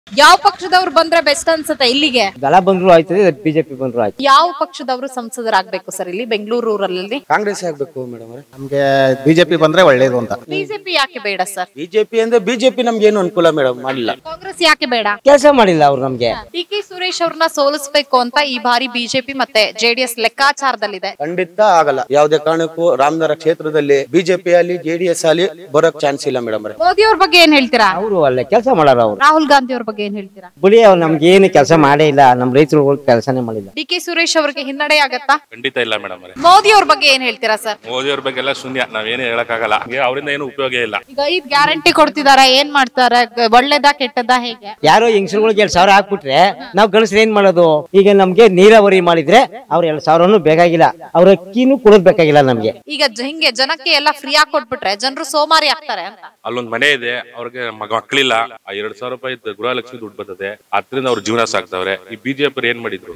ಯಾವ ಪಕ್ಷದವ್ರು ಬಂದ್ರೆ ಬೆಸ್ಟ್ ಅನ್ಸುತ್ತೆ ಇಲ್ಲಿಗೆ ದಳ ಬಂದ್ರು ಆಯ್ತದೆ ಬಿಜೆಪಿ ಬಂದ್ರು ಆಯ್ತು ಯಾವ ಪಕ್ಷದವರು ಸಂಸದರಾಗ್ಬೇಕು ಸರ್ ಇಲ್ಲಿ ಬೆಂಗಳೂರು ರೂರಲ್ಲಿ ಕಾಂಗ್ರೆಸ್ ಆಗ್ಬೇಕು ಮೇಡಮ್ ಅವರೇ ನಮ್ಗೆ ಬಿಜೆಪಿ ಬಂದ್ರೆ ಒಳ್ಳೇದು ಅಂತ ಬಿಜೆಪಿ ಯಾಕೆ ಬೇಡ ಸರ್ ಬಿಜೆಪಿ ಅಂದ್ರೆ ಬಿಜೆಪಿ ನಮ್ಗೆ ಏನು ಅನುಕೂಲ ಮೇಡಮ್ ಮಾಡಿಲ್ಲ ಕಾಂಗ್ರೆಸ್ ಯಾಕೆ ಬೇಡ ಕೆಲಸ ಮಾಡಿಲ್ಲ ಅವ್ರು ನಮ್ಗೆ ಡಿ ಕೆ ಸುರೇಶ್ ಅವ್ರನ್ನ ಸೋಲಿಸ್ಬೇಕು ಅಂತ ಈ ಬಾರಿ ಬಿಜೆಪಿ ಮತ್ತೆ ಜೆಡಿಎಸ್ ಲೆಕ್ಕಾಚಾರದಲ್ಲಿದೆ ಖಂಡಿತ ಆಗಲ್ಲ ಯಾವುದೇ ಕಾರಣಕ್ಕೂ ರಾಮನಗರ ಕ್ಷೇತ್ರದಲ್ಲಿ ಬಿಜೆಪಿ ಅಲ್ಲಿ ಜೆಡಿಎಸ್ ಅಲ್ಲಿ ಬರೋಕ್ ಚಾನ್ಸ್ ಇಲ್ಲ ಮೇಡಮ್ ಅವರೇ ಮೋದಿ ಅವ್ರ ಬಗ್ಗೆ ಏನ್ ಹೇಳ್ತೀರಾ ಅವರು ಅಲ್ಲೇ ಕೆಲಸ ಮಾಡಾರ ಅವ್ರು ರಾಹುಲ್ ಗಾಂಧಿ ಅವ್ರ ಬಗ್ಗೆ ಏನ್ ಹೇಳ್ತೀರಾ ಬಿಡಿ ಅವ್ರು ನಮ್ಗೆ ಏನು ಕೆಲಸ ಮಾಡೇ ಇಲ್ಲ ನಮ್ ರೈತರು ಕೆಲಸನೇ ಮಾಡಿಲ್ಲ ಡಿ ಕೆ ಸುರೇಶ್ ಅವ್ರಿಗೆ ಹಿನ್ನಡೆ ಆಗತ್ತಾ ಖಂಡಿತ ಇಲ್ಲ ಮೇಡಮ್ ಅವರೇ ಮೋದಿ ಅವ್ರ ಬಗ್ಗೆ ಏನ್ ಹೇಳ್ತೀರಾ ಸರ್ ಮೋದಿ ಅವ್ರ ಬಗ್ಗೆ ಎಲ್ಲ ಶೂನ್ಯ ನಾವೇನು ಹೇಳಕ್ಕಾಗಲ್ಲ ಹಂಗೆ ಅವರಿಂದ ಏನು ಉಪಯೋಗ ಇಲ್ಲ ಈಗ ಐದ್ ಗ್ಯಾರಂಟಿ ಕೊಡ್ತಿದಾರ ಏನ್ ಮಾಡ್ತಾರ ಗ- ಒಳ್ಳೇದಾ ಕೆಟ್ಟದಾ ಹೇಗೆ ಯಾರೋ ಹೆಂಗಸರುಗಳಿಗೆ ಎರಡ್ ಸಾವಿರ ಹಾಕ್ಬಿಟ್ರೆ ನಾವ್ ಗಣಸರು ಏನ್ ಮಾಡೋದು ಈಗ ನಮ್ಗೆ ನೀರಾವರಿ ಮಾಡಿದ್ರೆ ಅವ್ರ ಎರಡ್ ಸಾವಿರನು ಬೇಕಾಗಿಲ್ಲ ಅವ್ರ ಅಕ್ಕಿನೂ ಕೊಡೋದ್ ಬೇಕಾಗಿಲ್ಲ ನಮ್ಗೆ ಈಗ ಜ- ಹಿಂಗೆ ಜನಕ್ಕೆ ಎಲ್ಲ ಫ್ರೀ ಆಗಿ ಕೊಟ್ಬಿಟ್ರೆ ಜನರು ಸೋಮಾರಿ ಆಗ್ತಾರೆ ಅಂತ ಅಲ್ಲೊಂದ್ ಮನೆ ಇದೆ ಅವ್ರಿಗೆ ಮಗ ಮಕ್ಳಿಲ್ಲ ಆ ಎರಡ್ ಸಾವಿರ ರೂಪಾಯಿ ಗೃಹಲಕ್ಷ್ಮಿ ದುಡ್ಡು ಬರ್ತದೆ ಅದ್ರಿಂದ ಅವ್ರ ಜೀವನ ಸಾಕ್ತವ್ರೆ ಈ ಬಿಜೆಪಿ ಏನ್ ಮಾಡಿದ್ರು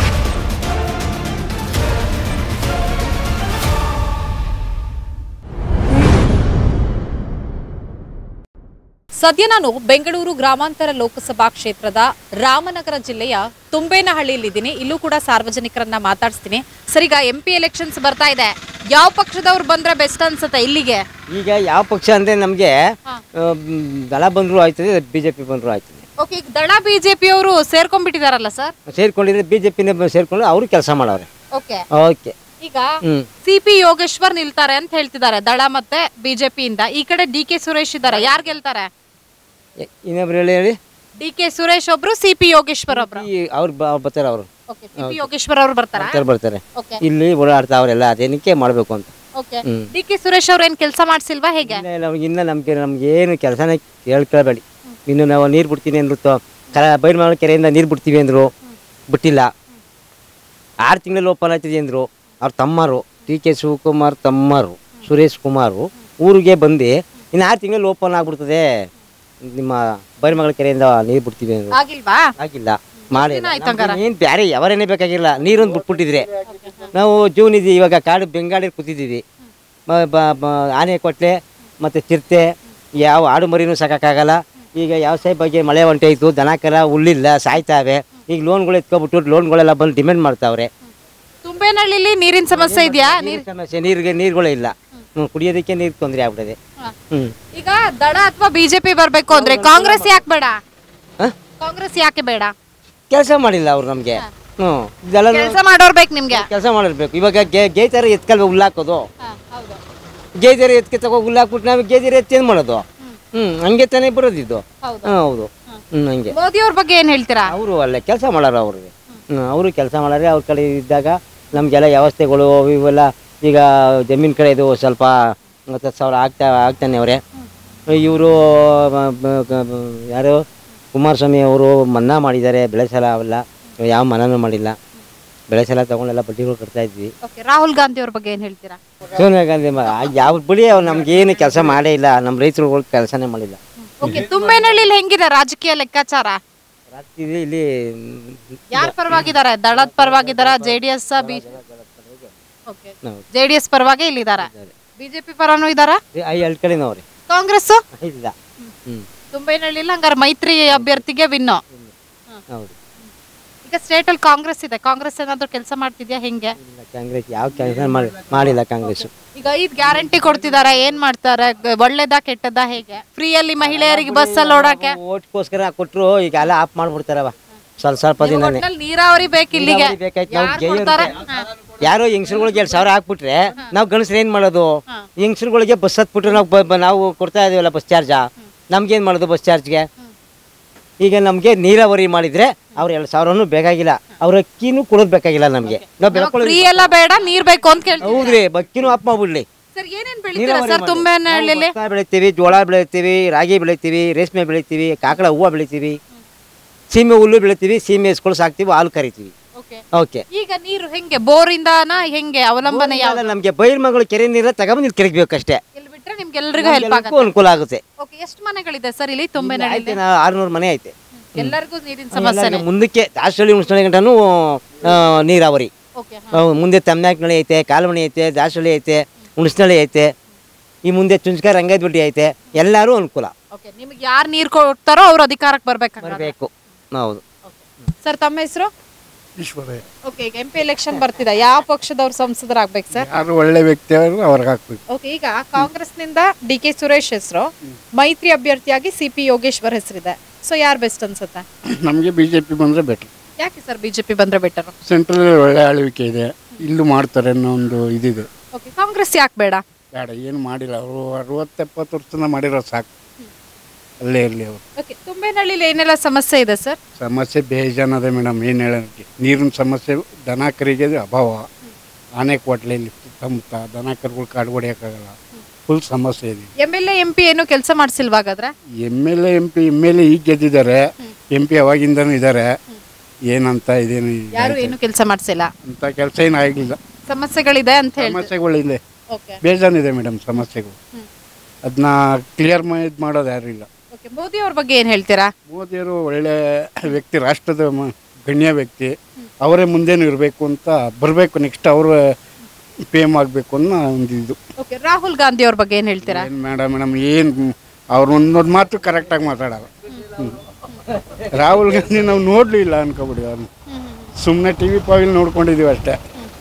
ಸದ್ಯ ನಾನು ಬೆಂಗಳೂರು ಗ್ರಾಮಾಂತರ ಲೋಕಸಭಾ ಕ್ಷೇತ್ರದ ರಾಮನಗರ ಜಿಲ್ಲೆಯ ತುಂಬೇನಹಳ್ಳಿಯಲ್ಲಿದ್ದೀನಿ ಇಲ್ಲೂ ಕೂಡ ಸಾರ್ವಜನಿಕರನ್ನ ಮಾತಾಡಿಸ್ತೀನಿ ಸರ್ ಈಗ ಎಂ ಪಿ ಎಲೆಕ್ಷನ್ಸ್ ಬರ್ತಾ ಇದೆ ಯಾವ ಪಕ್ಷದವ್ರು ಬಂದ್ರೆ ಬೆಸ್ಟ್ ಅನ್ಸುತ್ತೆ ಇಲ್ಲಿಗೆ ಈಗ ಯಾವ ಪಕ್ಷ ಅಂದ್ರೆ ನಮ್ಗೆ ಆ, ಮ್, ದಳ ಬಂದ್ರು ಆಯ್ತದೆ ಬಿಜೆಪಿ ಬಂದ್ರು ಆಯ್ತದೆ ಓಕೆ ಈಗ ದಳ ಬಿಜೆಪಿ ಅವರು ಸೇರ್ಕೊಂಡ್ಬಿಟ್ಟಿದಾರಲ್ಲ ಸರ್ ಸೇರ್ಕೊಂಡಿದ್ರೆ ಬಿಜೆಪಿನ ಸೇರ್ಕೊಂಡು ಅವರು ಕೆಲಸ ಮಾಡವ್ರೆ ಓಕೆ ಓಕೆ ಈಗ ಹ್ಮ್ ಸಿ ಪಿ ಯೋಗೇಶ್ವರ್ ನಿಲ್ತಾರೆ ಅಂತ ಹೇಳ್ತಿದ್ದಾರೆ ದಳ ಮತ್ತೆ ಬಿಜೆಪಿಯಿಂದ ಈ ಕಡೆ ಡಿ ಕೆ ಸುರೇಶ್ ಇದ್ದಾರೆ ಯಾರು ಗೆಲ್ತಾರೆ ಎ- ಇನ್ನೊಬ್ರು ಹೇಳಿ ಹೇಳಿ ಡಿ ಕೆ ಸುರೇಶ್ ಒಬ್ರು ಸಿ ಪಿ ಯೋಗೇಶ್ವರ್ ಒಬ್ರು ಈ ಅವ್ರು ಬ- ಬರ್ತಾರೆ ಅವರು ಓಕೆ ಸಿ ಪಿ ಯೋಗೇಶ್ವರ್ ಅವ್ರು ಬರ್ತಾರ ಬರ್ತಾರೆ ಬರ್ತಾರೆ ಓಕೆ ಇಲ್ಲಿ ಓಡಾಡ್ತಾವ್ರೆಲ್ಲ ಅದೇನಕ್ಕೆ ಮಾಡ್ಬೇಕು ಅಂತ ಓಕೆ ಹ್ಮ್. ಡಿ ಕೆ ಸುರೇಶ್ ಅವ್ರ ಏನ್ ಕೆಲಸ ಮಾಡ್ಸಿಲ್ವಾ ಹೇಗೆ ಇಲ್ಲ ಇಲ್ಲ ಅವ್ರಿಗೆ ಇನ್ನ ನಮ್ಗೆ ನಮ್ಗೆ ಏನು ಕೆಲಸನೇ ಹೇಳ್ಕೊಳ್ಬೇಡಿ ಇನ್ನು ನಾವು ನೀರು ಬಿಡ್ತೀನಿ ಅಂದ್ರು ತ- ಕರ ಬೈರ್ಮಾಳ ಕೆರೆಯಿಂದ ನೀರು ಬಿಡ್ತೀವಿ ಅಂದರು ಬಿಟ್ಟಿಲ್ಲ ಆರು ತಿಂಗಳಲ್ಲಿ ಓಪನ್ ಆಗ್ತಿದೆ ಅಂದರು ಅವ್ರ ತಮ್ಮರು ಟಿ ಕೆ ಶಿವಕುಮಾರ್ ತಮ್ಮರು ಸುರೇಶ್ ಕುಮಾರು ಊರಿಗೆ ಬಂದು ಇನ್ನು ಆರು ತಿಂಗಳಲ್ಲಿ ಓಪನ್ ಆಗ್ಬಿಡ್ತದೆ ನಿಮ್ಮ ಬೈರ್ಮಗಳ ಕೆರೆಯಿಂದ ನೀರು ಬಿಡ್ತೀವಿ ಅಂದರು ಆಗಿಲ್ವಾ ಆಗಿಲ್ಲ ಮಾಡಿ ದಿನ ಆಯ್ತು ಹಂಗಾರೆ? ಏನು ಬೇರೆ ಯಾವರೇನೇ ಬೇಕಾಗಿಲ್ಲ ನೀರೊಂದು ಬಿಟ್ಬಿಟ್ಟಿದ್ರೆ ನಾವು ಜೀವನ ಇದೆ ಇವಾಗ ಕಾಡು ಬೆಂಗಾಡಿ ಕೂತಿದ್ದೀವಿ ಮ- ಬ- ಬ- ಆನೆ ಕೊಟ್ಲೆ ಮತ್ತು ಚಿರತೆ ಯಾವ ಆಡು ಮರಿನೂ ಸಾಕೋಕ್ಕಾಗಲ್ಲ ಈಗ ವ್ಯವಸಾಯ ಬಗ್ಗೆ ಮಳೆ ಹೊಂಟೋಯ್ತು ದನ ಕರ ಹುಲ್ಲಿಲ್ಲ ಸಾಯ್ತಾವೆ ಈಗ ಲೋನ್ಗಳು ಎತ್ಕೊಬಿಟ್ಟು ಲೋನ್ಗಳೆಲ್ಲ ಬಂದು ಡಿಮ್ಯಾಂಡ್ ಮಾಡ್ತಾವ್ರೆ ತುಂಬೇನಹಳ್ಳಿಲಿ ನೀರಿನ ಸಮಸ್ಯೆ ಇದೆಯಾ ನೀರಿನ ಸಮಸ್ಯೆ ನೀರಿಗೆ ನೀರುಗಳೇ ಇಲ್ಲ ಹ್ಮ್, ಕುಡಿಯೋದಕ್ಕೆ ನೀರು ತೊಂದರೆ ಆಗ್ಬಿಟ್ಟಿದೆ ಹ್ಞೂ ಈಗ ದಳ ಅಥವಾ ಬಿಜೆಪಿ ಬರ್ಬೇಕು ಅಂದ್ರೆ ಕಾಂಗ್ರೆಸ್ ಯಾಕೆ ಬೇಡ ಹಾಂ ಕಾಂಗ್ರೆಸ್ ಯಾಕೆ ಬೇಡ ಕೆಲಸ ಮಾಡಿಲ್ಲ ಅವ್ರು ನಮಗೆ ಹ್ಞೂ ಇದೆಲ್ಲ ಕೆಲಸ ಮಾಡೋರ್ ಬೇಕು ನಿಮ್ಗೆ ಕೆಲಸ ಮಾಡಿರ್ಬೇಕು ಇವಾಗ ಗೆ ಗೇತರ ಎತ್ಕಲ್ವ ಹುಲ್ಲಾಕೋದು ಗೇದೆರ ಎತ್ಕೆ ತಗೋ ಹುಲ್ಲಾಕ್ಬಿಟ್ಟು ನಾವು ಗೇದೆರ ಎತ್ತಿ ಏನು ಮಾಡೋದು ಹ್ಞೂ ಹಂಗೆ ತಾನೇ ಬರೋದಿದ್ದು ಹೌದು. ಹಾಂ ಹೌದು ಹ್ಞೂ ಹಂಗೆ ಮೋದಿ ಅವ್ರ ಬಗ್ಗೆ ಏನ್ ಹೇಳ್ತೀರಾ ಅವರು ಅಲ್ಲೇ ಕೆಲಸ ಮಾಡಾರ ಅವ್ರಿಗೆ ಹ್ಞೂ ಅವರು ಕೆಲಸ ಮಾಡಾರೆ ಅವ್ರ ಕಡೆ ಇದ್ದಾಗ ನಮಗೆಲ್ಲ ವ್ಯವಸ್ಥೆಗಳು ಅವು ಇವೆಲ್ಲ ಈಗ ಜಮೀನು ಕಡೆ ಇದು ಸ್ವಲ್ಪ ಹತ್ತು ಸಾವಿರ ಆಗ್ತಾ ಆಗ್ತಾನೆ ಅವರೇ ಇವರು ಯಾರು ಕುಮಾರಸ್ವಾಮಿ ಅವರು ಮನ್ನಾ ಮಾಡಿದ್ದಾರೆ ಬೆಳೆ ಸಾಲ ಅವೆಲ್ಲ ಯಾವ ಮನ್ನಾನೂ ಮಾಡಿಲ್ಲ ಬೆಳೆ ಸಾಲ ತಗೊಂಡೆಲ್ಲ ಬಡ್ಡಿಗಳು ಕಟ್ತಾ ಇದ್ವಿ ಓಕೆ ರಾಹುಲ್ ಗಾಂಧಿ ಅವ್ರ ಬಗ್ಗೆ ಏನ್ ಹೇಳ್ತೀರಾ ಸೋನಿಯಾ ಗಾಂಧಿ ಮ- ಆ ಯಾವ ಬಿಡಿ ಅವ್ರು ನಮ್ಗೇನು ಕೆಲಸ ಮಾಡೇ ಇಲ್ಲ ನಮ್ಮ ರೈತರುಗಳು ಕೆಲಸನೇ ಮಾಡಿಲ್ಲ ಓಕೆ ತುಂಬೇನಹಳ್ಳಿಲಿ ಹೆಂಗಿದೆ ರಾಜಕೀಯ ಲೆಕ್ಕಾಚಾರ ರಾತ್ರಿ ಇಲ್ಲಿ ಯಾರ ಪರವಾಗಿದ್ದಾರೆ ದಳದ ಪರವಾಗಿದ್ದಾರ ಜೆಡಿಎಸ್ ಬಿ ಹೌದು. ಜೆಡಿಎಸ್ ಪರವಾಗಿ ಇಲ್ಲಿದ್ದಾರೆ ಬಿಜೆಪಿ ಪರನೂ ಇದಾರ ಐ ಎರಡು ಕಡೆನವ್ರಿ ಕಾಂಗ್ರೆಸ್ ಇಲ್ಲ ಹ್ಞೂ ತುಂಬೇನಹಳ್ಳಿಲಿ ಹಂಗಾರೆ ಮೈತ್ರಿ ಅಭ್ಯರ್ಥಿಗೆ ವಿನ್ನು ಹೌದು ಈಗ ಸ್ಟೇಟ್ ಅಲ್ಲಿ ಕಾಂಗ್ರೆಸ್ ಇದೆ ಕಾಂಗ್ರೆಸ್ ಏನಾದ್ರು ಕೆಲಸ ಮಾಡ್ತಿದ್ಯಾ ಹೆಂಗೆ ಇಲ್ಲ ಕಾಂಗ್ರೆಸ್ ಯಾವ ಕೆಲಸ ಮಾಡಿ ಮಾಡಿಲ್ಲ ಕಾಂಗ್ರೆಸ್ ಈಗ ಐದ್ ಗ್ಯಾರಂಟಿ ಕೊಡ್ತಿದಾರ ಏನ್ ಮಾಡ್ತಾರೆ ಗ- ಒಳ್ಳೇದಾ ಕೆಟ್ಟದಾ ಹೇಗೆ ಫ್ರೀಯಲ್ಲಿ ಮಹಿಳೆಯರಿಗೆ ಬಸ್ ಅಲ್ಲಿ ಓಡಾಕೆ ಓಟ್ಗೋಸ್ಕರ ಕೊಟ್ಟರು ಈಗ ಎಲ್ಲ ಆಫ್ ಮಾಡ್ಬಿಡ್ತಾರವ ಸ್ವಲ್ಪ ಸ್ವಲ್ಪ ದಿನನೇ ಒಟ್ನಲ್ಲಿ ನೀರಾವರಿ ಬೇಕು ಇಲ್ಲಿಗೆ ನೀರಾವರಿ ಬೇಕಾಯ್ತು, ನಾವು ಯಾರ್ ಜೈಯವ್ರಿಗೆ- ಕೊಡ್ತಾರೆ? ಹಾ. ಯಾರೋ ಹೆಂಗಸ್ರುಗಳಿಗೆ ಎರಡು ಸಾವಿರ ಹಾಕ್ಬಿಟ್ರೆ ನಾವು ಗಣಸರು ಏನು ಮಾಡೋದು ಹೆಂಗಸ್ರುಗಳಿಗೆ ಬಸ್ ಹತ್ಬಿಟ್ರೆ ನಾವು ಬ- ಬ- ನಾವು ಕೊಡ್ತಾ ಇದೀವಲ್ಲ ಬಸ್ ಚಾರ್ಜ ನಮ್ಗೇನು ಮಾಡೋದು ಬಸ್ ಚಾರ್ಜ್ಗೆ ಈಗ ನಮಗೆ ನೀರಾವರಿ ಮಾಡಿದ್ರೆ ಅವ್ರು ಎರಡು ಸಾವಿರನೂ ಬೇಕಾಗಿಲ್ಲ ಅವ್ರ ಅಕ್ಕಿನೂ ಕೊಡೋದು ಬೇಕಾಗಿಲ್ಲ ನಮಗೆ ನಾವು ಬೆಳ್ಕೊಳ್ಳೋದು ಫ್ರೀ ಎಲ್ಲ ಬೇಡ ನೀರ್ ಬೇಕು ಅಂತ ಕೇಳ್ತೀವಿ ಹೌದ್ರಿ ಬಕ್ಕಿನೂ ಆಫ್ ಮಾಡ್ಬಿಡ್ಲಿ ಸರ್ ಏನೇನ್ ಬೆಳಿತೀರಾ ಸರ್ ತುಂಬೆನಹಳ್ಳಿಲಿ ಭತ್ತ ಬೆಳಿತೀವಿ ಜೋಳ ಬೆಳಿತೀವಿ ರಾಗಿ ಬೆಳಿತೀವಿ ರೇಷ್ಮೆ ಬೆಳಿತೀವಿ ಕಾಕಡ ಹೂವು ಬೆಳಿತೀವಿ ಸೀಮೆ ಹುಲ್ಲು ಬೆಳಿತೀವಿ ಸೀಮೆ ಎಸ್ಗಳು ಸಾಕ್ತೀವಿ ಹಾಲು ಕರಿತೀವಿ ಓಕೆ ಓಕೆ ಈಗ ನೀರು ಹೆಂಗೆ ಬೋರಿಂದಾನ ಹೆಂಗೆ ಅವಲಂಬನೆ ಯಾವ ನಮಗೆ ಬೈರ್ ಮಗಳು ಕೆರೆ ನೀರ ತಗೊಂಬಂದು ಇಲ್ಲಿ ಕೆರೆಗ್ಬೇಕಷ್ಟೇ ಎಲ್ಲಿ ಬಿಟ್ರೆ ನಿಮ್ಗೆಲ್ರಿಗೂ ಹೆಲ್ಪ್ ಆಗುತ್ತೆ ಎಲ್ಲರಿಗೂ ಅನುಕೂಲ ಆಗುತ್ತೆ ಓಕೆ ಎಷ್ಟು ಮನೆಗಳಿದೆ ಸರ್ ಇಲ್ಲಿ ತುಂಬೆನಹಳ್ಳಿಲಿ ಐತೆ ಆರುನೂರು ಮನೆ ಐತೆ ಎಲ್ಲರಿಗೂ ನೀರಿನ ಸಮಸ್ಯೆ ಎಲ್ಲರಿಗೂ ಮುಂದಕ್ಕೆ ದಾಸಹಳ್ಳಿ ಉಣಿಸ್ನಳ್ಳಿ ಗಂಟನೂ ಆ, ನೀರಾವರಿ ಓಕೆ ಆ, ಮುಂದೆ ತಮ್ನಾಕ್ನಳ್ಳಿ ಐತೆ ಕಾಲ್ಮಣಿ ಐತೆ ದಾಸಹಳ್ಳಿ ಐತೆ ಉಣಿಸ್ನಳ್ಳಿ ಐತೆ ಈ ಮುಂದೆ ಚುಂಚಕ ರಂಗದ ಐತೆ ಎಲ್ಲರೂ ಅನುಕೂಲ ಓಕೆ ನಿಮ್ಗೆ ಯಾರು ನೀರು ಕೊಡ್ತಾರೋ ಅವ್ರು ಅಧಿಕಾರಕ್ಕೆ ಬರ್ಬೇಕು ಬರಬೇಕು ಹೌದು ಸರ್ ತಮ್ಮ ಹೆಸರು ಈಶ್ವರಯ್ಯ ಓಕೆ ಈಗ ಎಂ ಪಿ ಎಲೆಕ್ಷನ್ ಬರ್ತಿದೆ ಯಾವ ಪಕ್ಷದವ್ರು ಸಂಸದರಾಗ್ಬೇಕು ಸರ್ ಯಾರು ಒಳ್ಳೆ ವ್ಯಕ್ತಿ ಅವರು ಅವ್ರಿಗೆ ಹಾಕ್ಬೇಕು ಓಕೆ ಈಗ ಕಾಂಗ್ರೆಸ್ನಿಂದ ಡಿ ಕೆ ಸುರೇಶ್ ಹೆಸರು ಮೈತ್ರಿ ಅಭ್ಯರ್ಥಿಯಾಗಿ ಸಿ ಪಿ ಯೋಗೇಶ್ವರ್ ಹೆಸರಿದೆ ಸೊ ಯಾರು ಬೆಸ್ಟ್ ಅನ್ಸುತ್ತೆ ನಮಗೆ ಬಿ ಜೆ ಪಿ ಬಂದರೆ ಬೆಟ್ರ್ ಯಾಕೆ ಸರ್ ಬಿಜೆಪಿ ಬಂದ್ರೆ ಬೆಟರ್ ಸೆಂಟ್ರಲ್ ಒಳ್ಳೆ ಆಳ್ವಿಕೆ ಇದೆ ಇಲ್ಲೂ ಮಾಡ್ತಾರೆ ಅನ್ನೋ ಒಂದು ಇದಿದೆ ಓಕೆ ಕಾಂಗ್ರೆಸ್ ಯಾಕೆ ಬೇಡ ಬೇಡ ಏನು ಮಾಡಿಲ್ಲ ಅವರು ಅರವತ್ತೆಪ್ಪತ್ತು ವರ್ಷದಿಂದ ಮಾಡಿರೋ ಸಾಕು ಅಲ್ಲೇ ಇರಲಿ ಅವರು ಓಕೆ ತುಂಬೇನಹಳ್ಳಿಲಿ ಏನೆಲ್ಲ ಸಮಸ್ಯೆ ಇದೆ ಸರ್ ಸಮಸ್ಯೆ ಬೇಜಾನದೆ ಮೇಡಮ್ ಏನು ಹೇಳೋಕ್ಕೆ ನೀರಿನ ಸಮಸ್ಯೆ ದನ ಕರಿಗೆ ಅಭಾವ ಆನೆ ಕೊಟ್ಲೆಯಲ್ಲಿ ಸುತ್ತಮುತ್ತ ದನ ಕರುಗಳು ಕಾಡು ಹೊಡೆಯೋಕ್ಕಾಗಲ್ಲ ಫುಲ್ ಸಮಸ್ಯೆ ಇದೆ ಎಮ್ ಎಲ್ ಎಂ ಪಿ ಏನು ಕೆಲಸ ಮಾಡಿಸಿಲ್ವಾಗಾದ್ರೆ M L A M P M L A ಈಗ ಗೆದ್ದಿದ್ದಾರೆ ಎಂ ಪಿ ಅವಾಗಿಂದನೂ ಇದ್ದಾರೆ ಏನಂತ ಇದೇನು ಯಾರು ಏನು ಕೆಲಸ ಮಾಡಿಸಿಲ್ಲ ಅಂತ ಕೆಲಸ ಏನು ಆಗಿಲ್ಲ ಸಮಸ್ಯೆಗಳಿದೆ ಅಂತ ಹೇಳಿ ಸಮಸ್ಯೆಗಳಿದೆ ಓಕೆ ಬೇಜಾನಿದೆ ಮೇಡಮ್ ಸಮಸ್ಯೆಗಳು ಅದನ್ನ ಕ್ಲಿಯರ್ ಇದು ಮಾಡೋದು ಯಾರು ಇಲ್ಲ ಓಕೆ ಮೋದಿ ಅವ್ರ ಬಗ್ಗೆ ಏನು ಹೇಳ್ತೀರಾ ಮೋದಿಯವರು ಒಳ್ಳೆ ವ್ಯಕ್ತಿ ರಾಷ್ಟ್ರದ ಮ- ಗಣ್ಯ ವ್ಯಕ್ತಿ ಅವರೇ ಮುಂದೇನು ಇರಬೇಕು ಅಂತ ಬರಬೇಕು ನೆಕ್ಸ್ಟ್ ಅವರು ಪಿ ಎಮ್ ಆಗಬೇಕು ಅನ್ನೋ ಒಂದು ಇದು ಓಕೆ ರಾಹುಲ್ ಗಾಂಧಿ ಅವ್ರ ಬಗ್ಗೆ ಏನು ಹೇಳ್ತೀರಾ ಏನು ಮೇಡಮ್ ಮೇಡಮ್ ಏನು ಅವ್ರು ಒಂದೊಂದು ಮಾತು ಕರೆಕ್ಟಾಗಿ ಮಾತಾಡಲ್ಲ ಹ್ಮ್. ರಾಹುಲ್ ಗಾಂಧಿ ನಾವು ನೋಡಲಿಲ್ಲ ಅನ್ಕೋಬಿಡಿ ಅವ್ರನ್ನ ಸುಮ್ಮನೆ ಟಿ ವಿ ಪಾವಿಲ್ ನೋಡ್ಕೊಂಡಿದ್ದೀವಿ ಅಷ್ಟೇ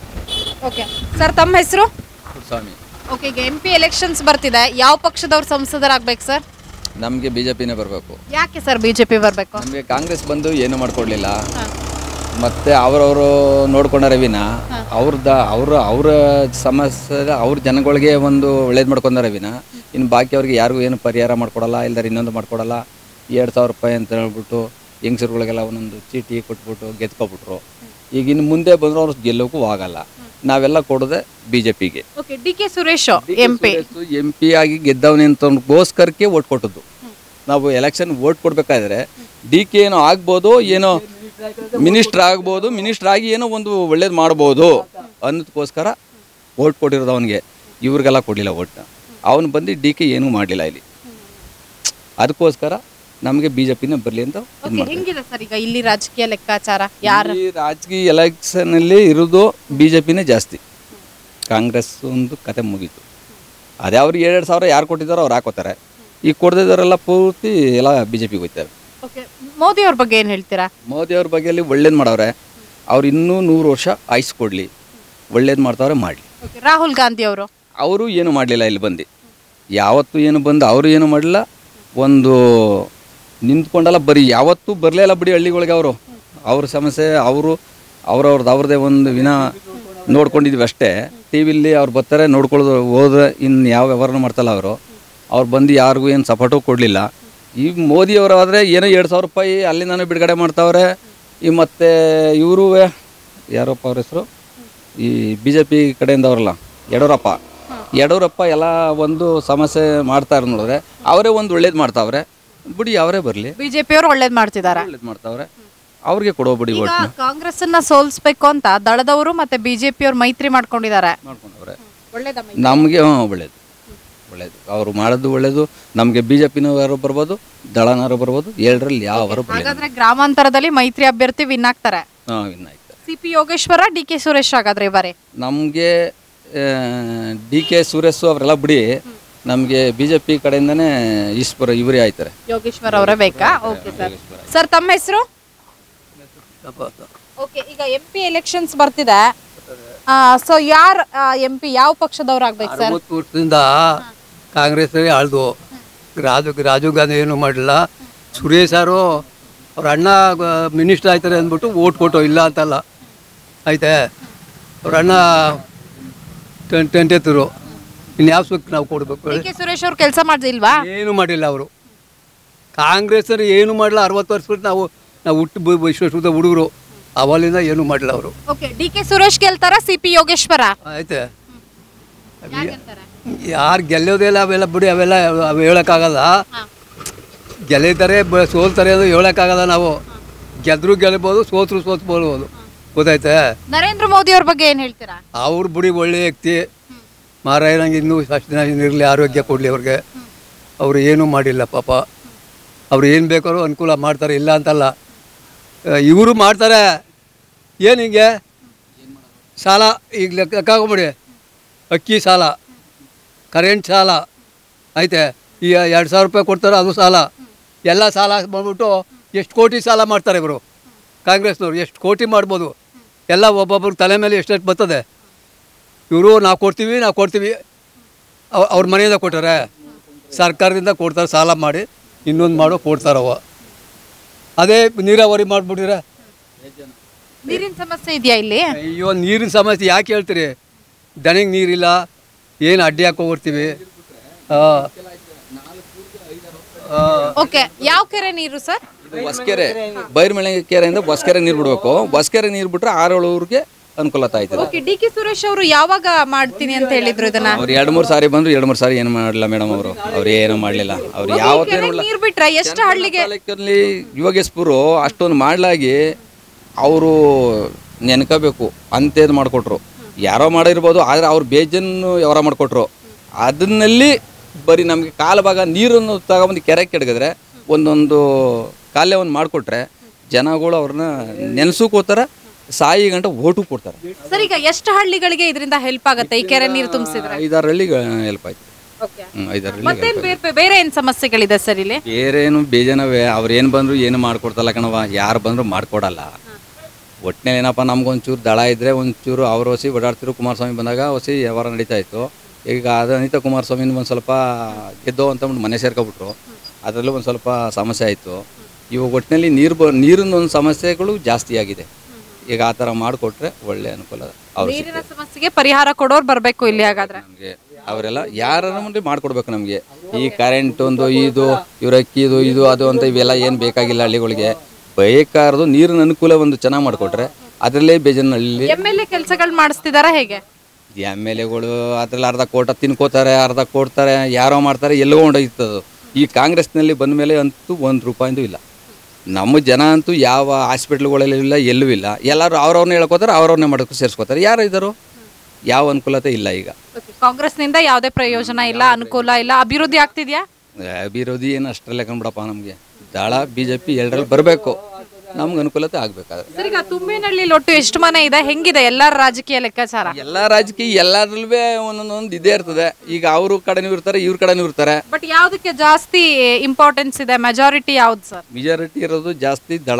ಓಕೆ ಸರ್ ತಮ್ಮ ಹೆಸರು ಸ್ವಾಮಿ ಓಕೆ ಈಗ ಎಂ ಪಿ ಎಲೆಕ್ಷನ್ಸ್ ಬರ್ತಿದೆ ಯಾವ ಪಕ್ಷದವ್ರು ಸಂಸದರಾಗ್ಬೇಕು ಸರ್ ನಮಗೆ ಬಿ ಜೆ ಪಿನೇ ಬರಬೇಕು ಯಾಕೆ ಸರ್ ಬಿಜೆಪಿ ಬರಬೇಕು ನಮಗೆ ಕಾಂಗ್ರೆಸ್ ಬಂದು ಏನು ಮಾಡ್ಕೊಡ್ಲಿಲ್ಲ ಮತ್ತೆ ಅವರವರು ನೋಡ್ಕೊಂಡಾರೆ ವಿನ ಅವ್ರದ ಅವ್ರ ಅವರ ಸಮಸ್ಯೆ ಅವ್ರ ಜನಗಳಿಗೆ ಒಂದು ಒಳ್ಳೇದು ಮಾಡ್ಕೊಂಡಾರೆ ವಿನ ಇನ್ನು ಬಾಕಿ ಅವ್ರಿಗೆ ಯಾರಿಗೂ ಏನು ಪರಿಹಾರ ಮಾಡ್ಕೊಡಲ್ಲ ಇಲ್ದಾರೆ ಇನ್ನೊಂದು ಮಾಡ್ಕೊಡಲ್ಲ ಎರಡು ಸಾವಿರ ರೂಪಾಯಿ ಅಂತ ಹೇಳ್ಬಿಟ್ಟು ಹೆಂಗಸರುಗಳಿಗೆಲ್ಲ ಒಂದೊಂದು ಚೀಟಿ ಕೊಟ್ಬಿಟ್ಟು ಗೆದ್ಕೊಬಿಟ್ರು ಈಗ ಇನ್ನು ಮುಂದೆ ಬಂದರೂ ಅವ್ರು ಗೆಲ್ಲೋಕ್ಕೂ ಆಗಲ್ಲ ನಾವೆಲ್ಲ ಕೊಡೋದೆ ಬಿ ಜೆ ಪಿಗೆ okay D K Suresh M P M P ಆಗಿ ಗೆದ್ದವನೇ ಅಂತಗೋಸ್ಕರಕ್ಕೆ ಓಟ್ ಕೊಟ್ಟದ್ದು ನಾವು ಎಲೆಕ್ಷನ್ ಓಟ್ ಕೊಡ್ಬೇಕಾದ್ರೆ ಡಿ ಕೆ ಏನೋ ಆಗ್ಬೋದು ಏನೋ ಮಿನಿಸ್ಟರ್ ಆಗ್ಬೋದು ಮಿನಿಸ್ಟರ್ ಆಗಿ ಏನೋ ಒಂದು ಒಳ್ಳೇದು ಮಾಡ್ಬೋದು ಅನ್ನೋದಕ್ಕೋಸ್ಕರ ಓಟ್ ಕೊಟ್ಟಿರೋದು ಅವನಿಗೆ ಇವ್ರಿಗೆಲ್ಲ ಕೊಡಲಿಲ್ಲ ಓಟ್ನ ಅವನು ಬಂದು ಡಿ ಕೆ ಏನೂ ಮಾಡಲಿಲ್ಲ ಇಲ್ಲಿ ಅದಕ್ಕೋಸ್ಕರ ನಮಗೆ ಬಿ ಜೆ ಪಿನೇ ಬರಲಿ ಅಂತ ಇದ್ ಓಕೆ ಮಾಡ್ತಾರೆ. ಹೆಂಗಿದೆ ಸರ್ ಈಗ ಇಲ್ಲಿ ರಾಜಕೀಯ ಲೆಕ್ಕಾಚಾರ ಯಾರು ಈ ರಾಜಕೀಯ ಎಲೆಕ್ಷನಲ್ಲಿ ಇರೋದು ಬಿ ಜೆ ಪಿನೇ ಜಾಸ್ತಿ ಕಾಂಗ್ರೆಸ್ ಒಂದು ಕತೆ ಮುಗೀತು ಅದೇ ಅವ್ರಿಗೆ ಎರಡು ಸಾವಿರ ಯಾರು ಕೊಟ್ಟಿದ್ದಾರೋ ಅವ್ರು ಹಾಕೋತಾರೆ ಈಗ ಕೊಡ್ದಿದ್ದವರೆಲ್ಲ ಪೂರ್ತಿ ಎಲ್ಲ ಬಿ ಜೆ ಪಿಗೆ ಹೋಗ್ತಾರೆ ಓಕೆ ಮೋದಿ ಅವ್ರ ಬಗ್ಗೆ ಏನು ಹೇಳ್ತೀರಾ ಮೋದಿ ಅವ್ರ ಬಗ್ಗೆಯಲ್ಲಿ ಒಳ್ಳೇದು ಮಾಡವ್ರೆ ಅವ್ರು ಇನ್ನೂ ನೂರು ವರ್ಷ ಆಯ್ಸ್ ಕೊಡಲಿ ಒಳ್ಳೇದು ಮಾಡ್ತಾವ್ರೆ ಮಾಡಲಿ ಓಕೆ ರಾಹುಲ್ ಗಾಂಧಿ ಅವರು ಅವರು ಏನು ಮಾಡಲಿಲ್ಲ ಇಲ್ಲಿ ಬಂದು ಯಾವತ್ತೂ ಏನು ಬಂದು ಅವರು ಏನು ಮಾಡಲಿಲ್ಲ ಒಂದು ನಿಂತ್ಕೊಂಡಲ್ಲ ಬರೀ ಯಾವತ್ತೂ ಬರಲೇ ಇಲ್ಲ ಬಿಡಿ ಹಳ್ಳಿಗಳಿಗೆ ಅವರು ಅವ್ರ ಸಮಸ್ಯೆ ಅವರು ಅವ್ರವ್ರದ್ದು ಅವ್ರದ್ದೇ ಒಂದು ವಿನ ನೋಡ್ಕೊಂಡಿದ್ವಿ ಅಷ್ಟೇ ಟಿ ವಿಲಿ ಅವ್ರು ಬರ್ತಾರೆ ನೋಡ್ಕೊಳ್ಳೋದು ಹೋದ್ರೆ ಇನ್ನು ಯಾವ ವ್ಯವಹಾರನೂ ಮಾಡ್ತಲ್ಲ ಅವರು ಅವ್ರು ಬಂದು ಯಾರಿಗೂ ಏನು ಸಪೋರ್ಟು ಕೊಡಲಿಲ್ಲ ಈ ಮೋದಿ ಅವರಾದರೆ ಏನೋ ಎರಡು ಸಾವಿರ ರೂಪಾಯಿ ಅಲ್ಲಿಂದಾನು ಬಿಡುಗಡೆ ಮಾಡ್ತಾವ್ರೆ ಈ ಮತ್ತು ಇವರು ಯಾರಪ್ಪ ಅವ್ರ ಹೆಸರು ಈ ಬಿ ಜೆ ಪಿ ಕಡೆಯಿಂದ ಅವರಲ್ಲ ಯಡಿಯೂರಪ್ಪ ಯಡಿಯೂರಪ್ಪ ಎಲ್ಲ ಒಂದು ಸಮಸ್ಯೆ ಮಾಡ್ತಾರೆ ನೋಡಿದ್ರೆ ಅವರೇ ಒಂದು ಒಳ್ಳೇದು ಮಾಡ್ತಾವ್ರೆ ಬಿಡಿ ಅವರೇ ಬರಲಿ ಬಿಜೆಪಿ ಅವರು ಒಳ್ಳೇದ್ ಮಾಡ್ತಿದ್ದಾರೆ ಒಳ್ಳೇದು ಮಾಡ್ತಾವ್ರೆ ಅವ್ರಿಗೆ ಕೊಡೋ ಬಿಡಿ ಈಗ ಓಟ್ನ ಕಾಂಗ್ರೆಸ್ ಅನ್ನ ಸೋಲ್ಸ್ಬೇಕು ಅಂತ ದಳದವರು ಮತ್ತೆ ಬಿಜೆಪಿ ಅವ್ರು ಮೈತ್ರಿ ಮಾಡ್ಕೊಂಡಿದ್ದಾರೆ ಮಾಡ್ಕೊಂಡವ್ರೆ ಒಳ್ಳೇದ ನಮಗೆ ಹ್ಞೂ ಒಳ್ಳೇದು ಒಳ್ಳೇದು ಅವರು ಮಾಡೋದು ಒಳ್ಳೇದು ನಮಗೆ ಬಿ ಜೆ ಪಿನವರು ಬರ್ಬೋದು ದಳನವರು ಬರ್ಬೋದು ಏಳರಲ್ಲಿ ಯಾವರು ಬರಲಿ ಹಾಗಾದ್ರೆ ಗ್ರಾಮಾಂತರದಲ್ಲಿ ಮೈತ್ರಿ ಅಭ್ಯರ್ಥಿ ವಿನ್ ಆಗ್ತಾರೆ ಹಾಂ ಇನ್ನು ಆಯ್ತು C P Yogeshwara D K Suresh ಹಾಗಾದ್ರೆ ಇವರೇ ನಮಗೆ ಡಿ ಕೆ ಸುರೇಶ್ ಅವರೆಲ್ಲ ಬಿಡಿ ನಮಗೆ ಬಿ ಜೆ ಪಿ ಕಡೆಯಿಂದನೇ ಈಶ್ವರ ಇವರೇ ಆಯ್ತಾರೆ ಯೋಗೇಶ್ವರ್ ಅವರೇ ಬೇಕಾ ಓಕೆ ಸರ್ ಸರ್ ತಮ್ಮ ಹೆಸರು ಓಕೆ ಈಗ ಎಂ ಪಿ ಎಲೆಕ್ಷನ್ಸ್ ಬರ್ತಿದೆ ಸೊ ಯಾರ್ ಎಂ ಪಿ ಯಾವ ಪಕ್ಷದವ್ರು ಆಗ್ಬೇಕು ಸರ್ ಅರವತ್ತು ವರ್ಷದಿಂದ ಕಾಂಗ್ರೆಸ್ ಆಳ್ದು ರಾಜು ರಾಜೀವ್ ಗಾಂಧಿ ಏನು ಮಾಡಲಿಲ್ಲ ಸುರೇಶ್ ಸಾರು ಅವ್ರ ಅಣ್ಣ ಮಿನಿಸ್ಟರ್ ಆಯ್ತಾರೆ ಅಂದ್ಬಿಟ್ಟು ಓಟ್ ಕೊಟ್ಟು ಇಲ್ಲ ಅಂತಲ್ಲ ಆಯ್ತೆ ಅವ್ರ ಅಣ್ಣ ಟೆನ್ ಟೆಂಟ್ ಎತ್ತರು ಇನ್ಯಾವ ಸುಖ ನಾವು ಕೊಡಬೇಕು ಡಿ ಕೆ ಸುರೇಶ್ ಅವ್ರು ಕೆಲಸ ಮಾಡ್ದಿಲ್ವಾ ಏನು ಮಾಡಿಲ್ಲ ಅವರು ಕಾಂಗ್ರೆಸ್ ಏನು ಮಾಡಲ್ಲ ಅರವತ್ತು ವರ್ಷ ನಾವು ನಾವು ಹುಟ್ಟು ಬ- ಇಷ್ಟು ಹುಡುಗರು ಅವಲಿಂದ ಏನು ಮಾಡಿಲ್ಲ ಅವರು ಓಕೆ ಡಿ ಕೆ ಸುರೇಶ್ ಗೆಲ್ತಾರ ಸಿ ಪಿ ಯೋಗೇಶ್ವರ ಆಯ್ತೆ ಯಾರು ಗೆಲ್ಲೋದೇ ಇಲ್ಲ ಅವೆಲ್ಲ ಬಿಡಿ ಅವೆಲ್ಲ ಅವು ಹೇಳೋಕ್ಕಾಗಲ್ಲ ಗೆಲ್ಲಿತಾರೆ ಬ- ಸೋಲ್ತಾರೆ ಅದು ಹೇಳೋಕ್ಕಾಗಲ್ಲ ನಾವು ಗೆದ್ರು ಗೆಲ್ಬೋದು ಸೋತ್ರು ಸೋತ್ಬೋದು ಗೊತ್ತಾಯ್ತೆ ನರೇಂದ್ರ ಮೋದಿ ಅವ್ರ ಬಗ್ಗೆ ಏನ್ ಹೇಳ್ತೀರಾ ಅವ್ರು ಬಿಡಿ ಒಳ್ಳೆ ವ್ಯಕ್ತಿ ಮಾರಾಯ ನಂಗೆ ಇನ್ನೂ ಅಷ್ಟು ದಿನ ಇರಲಿ ಆರೋಗ್ಯ ಕೊಡಲಿ ಅವ್ರಿಗೆ ಅವರು ಏನೂ ಮಾಡಿಲ್ಲ ಪಾಪ ಅವ್ರು ಏನು ಬೇಕಾದ್ರೂ ಅನುಕೂಲ ಮಾಡ್ತಾರೆ ಇಲ್ಲ ಅಂತಲ್ಲ ಇವರು ಮಾಡ್ತಾರೆ ಏನು ಹಿಂಗೆ ಸಾಲ ಈಗ ಲೆಕ್ಕ ಹಾಕೊಂಬಿಡಿ ಅಕ್ಕಿ ಸಾಲ ಕರೆಂಟ್ ಸಾಲ ಐತೆ ಈ ಎರಡು ಸಾವಿರ ರೂಪಾಯಿ ಕೊಡ್ತಾರೆ ಅದು ಸಾಲ ಎಲ್ಲ ಸಾಲ ಮಾಡ್ಬಿಟ್ಟು ಎಷ್ಟು ಕೋಟಿ ಸಾಲ ಮಾಡ್ತಾರೆ ಇವರು ಕಾಂಗ್ರೆಸ್ನವ್ರು ಎಷ್ಟು ಕೋಟಿ ಮಾಡ್ಬೋದು ಎಲ್ಲ ಒಬ್ಬೊಬ್ರ ತಲೆ ಮೇಲೆ ಎಷ್ಟೆಷ್ಟು ಬರ್ತದೆ ಇವರು ನಾವು ಕೊಡ್ತೀವಿ ನಾವು ಕೊಡ್ತೀವಿ ಅವ್- ಅವ್ರ ಮನೆಯಿಂದ ಕೊಟ್ಟಾರೆ ಸರ್ಕಾರದಿಂದ ಕೊಡ್ತಾರೆ ಸಾಲ ಮಾಡಿ ಇನ್ನೊಂದು ಮಾಡೋ ಕೊಡ್ತಾರವ ಅದೇ ನೀರಾವರಿ ಮಾಡಿಬಿಟ್ಟಿದ್ರೆ ನೀರಿನ ಸಮಸ್ಯೆ ಇದೆಯಾ ಇಲ್ಲಿ ಅಯ್ಯೋ ನೀರಿನ ಸಮಸ್ಯೆ ಯಾಕೆ ಹೇಳ್ತೀರಿ ದನಿಗೆ ನೀರಿಲ್ಲ ಏನು ಅಡ್ಡಿ ಹಾಕೋಗ್ಬಿಡ್ತೀವಿ ಓಕೆ ಯಾವ ಕೆರೆ ನೀರು ಸರ್ ಹೊಸಕೆರೆ ಬೈರ್ಮೆಳೆ ಕೆರೆಯಿಂದ ಹೊಸಕೆರೆ ನೀರು ಬಿಡಬೇಕು ಹೊಸಕೆರೆ ನೀರು ಬಿಟ್ರೆ ಆರೇಳು ಊರಿಗೆ ಅನುಕೂಲತೆ ಆಯ್ತದೆ ಓಕೆ ಡಿ ಕೆ ಸುರೇಶ್ ಅವರು ಯಾವಾಗ ಮಾಡ್ತೀನಿ ಅಂತ ಹೇಳಿದ್ರು ಇದನ್ನ ಅವ್ರು ಎರಡು ಮೂರು ಸಾರಿ ಬಂದ್ರು ಎರಡು ಮೂರು ಸಾರಿ ಏನು ಮಾಡಲಿಲ್ಲ ಮೇಡಮ್ ಅವರು ಅವ್ರು ಏನು ಮಾಡಲಿಲ್ಲ ಅವ್ರು ಈ ಯಾವತ್ತೂ ಕೆರೆ ಏನು ನೀರ್ ಬಿಟ್ರೆ ಎಷ್ಟು ಹಳ್ಳಿಗೆ ತಾಲೂಕಲ್ಲಿ ಯೋಗೇಶ್ಪುರು ಅಷ್ಟೊಂದು ಮಾಡಲಾಗಿ ಅವರು ನೆನ್ಕೋಬೇಕು ಅಂತೇದು ಮಾಡಿಕೊಟ್ರು ಯಾರೋ ಮಾಡಿರ್ಬೋದು ಆದರೆ ಅವ್ರು ಬೇಜನ್ನು ವ್ಯವಹಾರ ಮಾಡಿಕೊಟ್ರು ಅದನ್ನಲ್ಲಿ ಬರೀ ನಮಗೆ ಕಾಲು ಭಾಗ ನೀರನ್ನು ತಗೊಬಂದು ಕೆರೆ ಕೆಡಗಿದ್ರೆ ಒಂದೊಂದು ಕಾಲ್ಯವನ್ನು ಮಾಡಿಕೊಟ್ರೆ ಜನಗಳು ಅವ್ರನ್ನ ನೆನೆಸೋಕೆ ಹೋಗ್ತಾರೆ ಸಾಯಿ ಗಂಟ ಓಟು ಕೊಡ್ತಾರೆ ಸರ್ ಈಗ ಎಷ್ಟು ಹಳ್ಳಿಗಳಿಗೆ ಇದರಿಂದ ಹೆಲ್ಪ್ ಆಗುತ್ತೆ ಈ ಕೆರೆ ನೀರು ತುಂಬಿಸಿದ್ರೆ ಐದಾರು ಹಳ್ಳಿಗೆ ಹೆಲ್ಪ್ ಆಯ್ತು ಹ್ಞೂ ಐದಾರು ಹಳ್ಳಿಗೆ ಮತ್ತೇನ್ ಬೇರೆ ಬೇರೆ ಏನ್ ಸಮಸ್ಯೆಗಳಿದೆ ಸರ್ ಇಲ್ಲಿ ಬೇರೇನು ಬೇಜನವೇ ಅವ್ರು ಏನು ಬಂದ್ರು ಏನು ಮಾಡ್ಕೊಡ್ತಲ್ಲ ಕಣವ ಯಾರು ಬಂದ್ರು ಮಾಡ್ಕೊಡಲ್ಲ ಒಟ್ಟಿನಲ್ಲಿ ಏನಪ್ಪ ನಮ್ಗೊಂಚೂರು ದಳ ಇದ್ರೆ ಒಂಚೂರು ಅವ್ರು ಹೊಸಿ ಓಡಾಡ್ತಿರು ಕುಮಾರಸ್ವಾಮಿ ಬಂದಾಗ ಹೊಸಿ ವ್ಯವಹಾರ ನಡೀತಾ ಇತ್ತು ಈಗ ಅದು ಅನಿತಾ ಕುಮಾರಸ್ವಾಮಿನ ಒಂದು ಸ್ವಲ್ಪ ಗೆದ್ದೋ ಅಂತ ಅಂದ್ಬಿಟ್ಟು ಮನೆ ಸೇರ್ಕೊಬಿಟ್ರು ಅದರಲ್ಲೂ ಒಂದು ಸ್ವಲ್ಪ ಸಮಸ್ಯೆ ಆಯಿತು ಇವಾಗ ಒಟ್ಟಿನಲ್ಲಿ ನೀರು ಬ ನೀರಿನ ಒಂದು ಸಮಸ್ಯೆಗಳು ಜಾಸ್ತಿ ಆಗಿದೆ ಈಗ ಆ ಥರ ಮಾಡಿಕೊಟ್ರೆ ಒಳ್ಳೆ ಅನುಕೂಲ ಅವ್ರು ನೀರಿನ ಸಮಸ್ಯೆಗೆ ಪರಿಹಾರ ಕೊಡೋರು ಬರ್ಬೇಕು ಇಲ್ಲಿ ಹಾಗಾದ್ರೆ ನಮಗೆ ಅವರೆಲ್ಲ ಯಾರ ಮುಂದೆ ಮಾಡ್ಕೊಡ್ಬೇಕು ನಮಗೆ ಈ ಕರೆಂಟ್ ಒಂದು ಇದು ಇವ್ರ ಅಕ್ಕಿದು ಇದು ಅದು ಅಂತ ಇವೆಲ್ಲ ಏನು ಬೇಕಾಗಿಲ್ಲ ಹಳ್ಳಿಗಳಿಗೆ ಬೇಕಾರದು ನೀರಿನ ಅನುಕೂಲ ಒಂದು ಚೆನ್ನಾಗಿ ಮಾಡಿಕೊಟ್ರೆ ಅದರಲ್ಲೇ ಬೇಜಾನ್ ಹಳ್ಳಿ ಎಮ್ ಎಲ್ ಎ ಕೆಲಸಗಳು ಮಾಡಿಸ್ತಿದಾರ ಹೇಗೆ ಎಮ್ ಎಲ್ ಎಗಳು ಅದ್ರಲ್ಲಿ ಅರ್ಧ ಕೋಟ ತಿನ್ಕೋತಾರೆ ಅರ್ಧ ಕೊಡ್ತಾರೆ ಯಾರೋ ಮಾಡ್ತಾರೆ ಎಲ್ಲೋ ಹೊಂಡೋಯ್ತದು ಈ ಕಾಂಗ್ರೆಸ್ನಲ್ಲಿ ಬಂದ ಮೇಲೆ ಅಂತೂ ಒಂದು ರೂಪಾಯಿಂದು ಇಲ್ಲ ನಮ್ಮ ಜನ ಅಂತೂ ಯಾವ ಹಾಸ್ಪಿಟ್ಲ್ಗಳಲ್ಲಿ ಇಲ್ಲ ಎಲ್ಲೂ ಇಲ್ಲ ಎಲ್ಲರೂ ಅವ್ರವ್ರನ್ನ ಹೇಳ್ಕೋತಾರೆ ಅವ್ರವ್ರನ್ನೇ ಮಾಡೋಕೆ ಸೇರಿಸ್ಕೋತಾರೆ ಯಾರು ಇದ್ದರು ಯಾವ ಅನುಕೂಲತೆ ಇಲ್ಲ ಈಗ ಕಾಂಗ್ರೆಸ್ ನಿಂದ ಯಾವುದೇ ಪ್ರಯೋಜನ ಇಲ್ಲ ಅನುಕೂಲ ಇಲ್ಲ ಅಭಿವೃದ್ಧಿ ಆಗ್ತಿದ್ಯಾ ಅಭಿವೃದ್ಧಿ ಏನು ಅಷ್ಟರಲ್ಲೇ ಕಂಡ್ಬಿಡಪ್ಪ ನಮಗೆ ದಳ ಬಿ ಜೆ ಪಿ ಎರಡರಲ್ಲಿ ಬರಬೇಕು ನಮ್ಗೆ ಅನುಕೂಲತೆ ಆಗಬೇಕಾದ್ರೆ ಸರ್ ಈಗ ತುಂಬೇನಹಳ್ಳಿ ಒಟ್ಟು ಎಷ್ಟು ಮನೆ ಇದೆ ಹೆಂಗಿದೆ ಎಲ್ಲರ ರಾಜಕೀಯ ಲೆಕ್ಕಾಚಾರ ಎಲ್ಲ ರಾಜಕೀಯ ಎಲ್ಲರಲ್ಲೂ ಒಂದೊಂದೊಂದು ಇದೇ ಇರ್ತದೆ ಈಗ ಅವರು ಕಡೆನೂ ಇರ್ತಾರೆ ಇವ್ರ ಕಡೆನೂ ಇರ್ತಾರೆ ಬಟ್ ಯಾವ್ದಕ್ಕೆ ಜಾಸ್ತಿ ಇಂಪಾರ್ಟೆನ್ಸ್ ಇದೆ ಮೆಜಾರಿಟಿ ಯಾವ್ದು ಸರ್ ಮೆಜಾರಿಟಿ ಇರೋದು ಜಾಸ್ತಿ ದಳ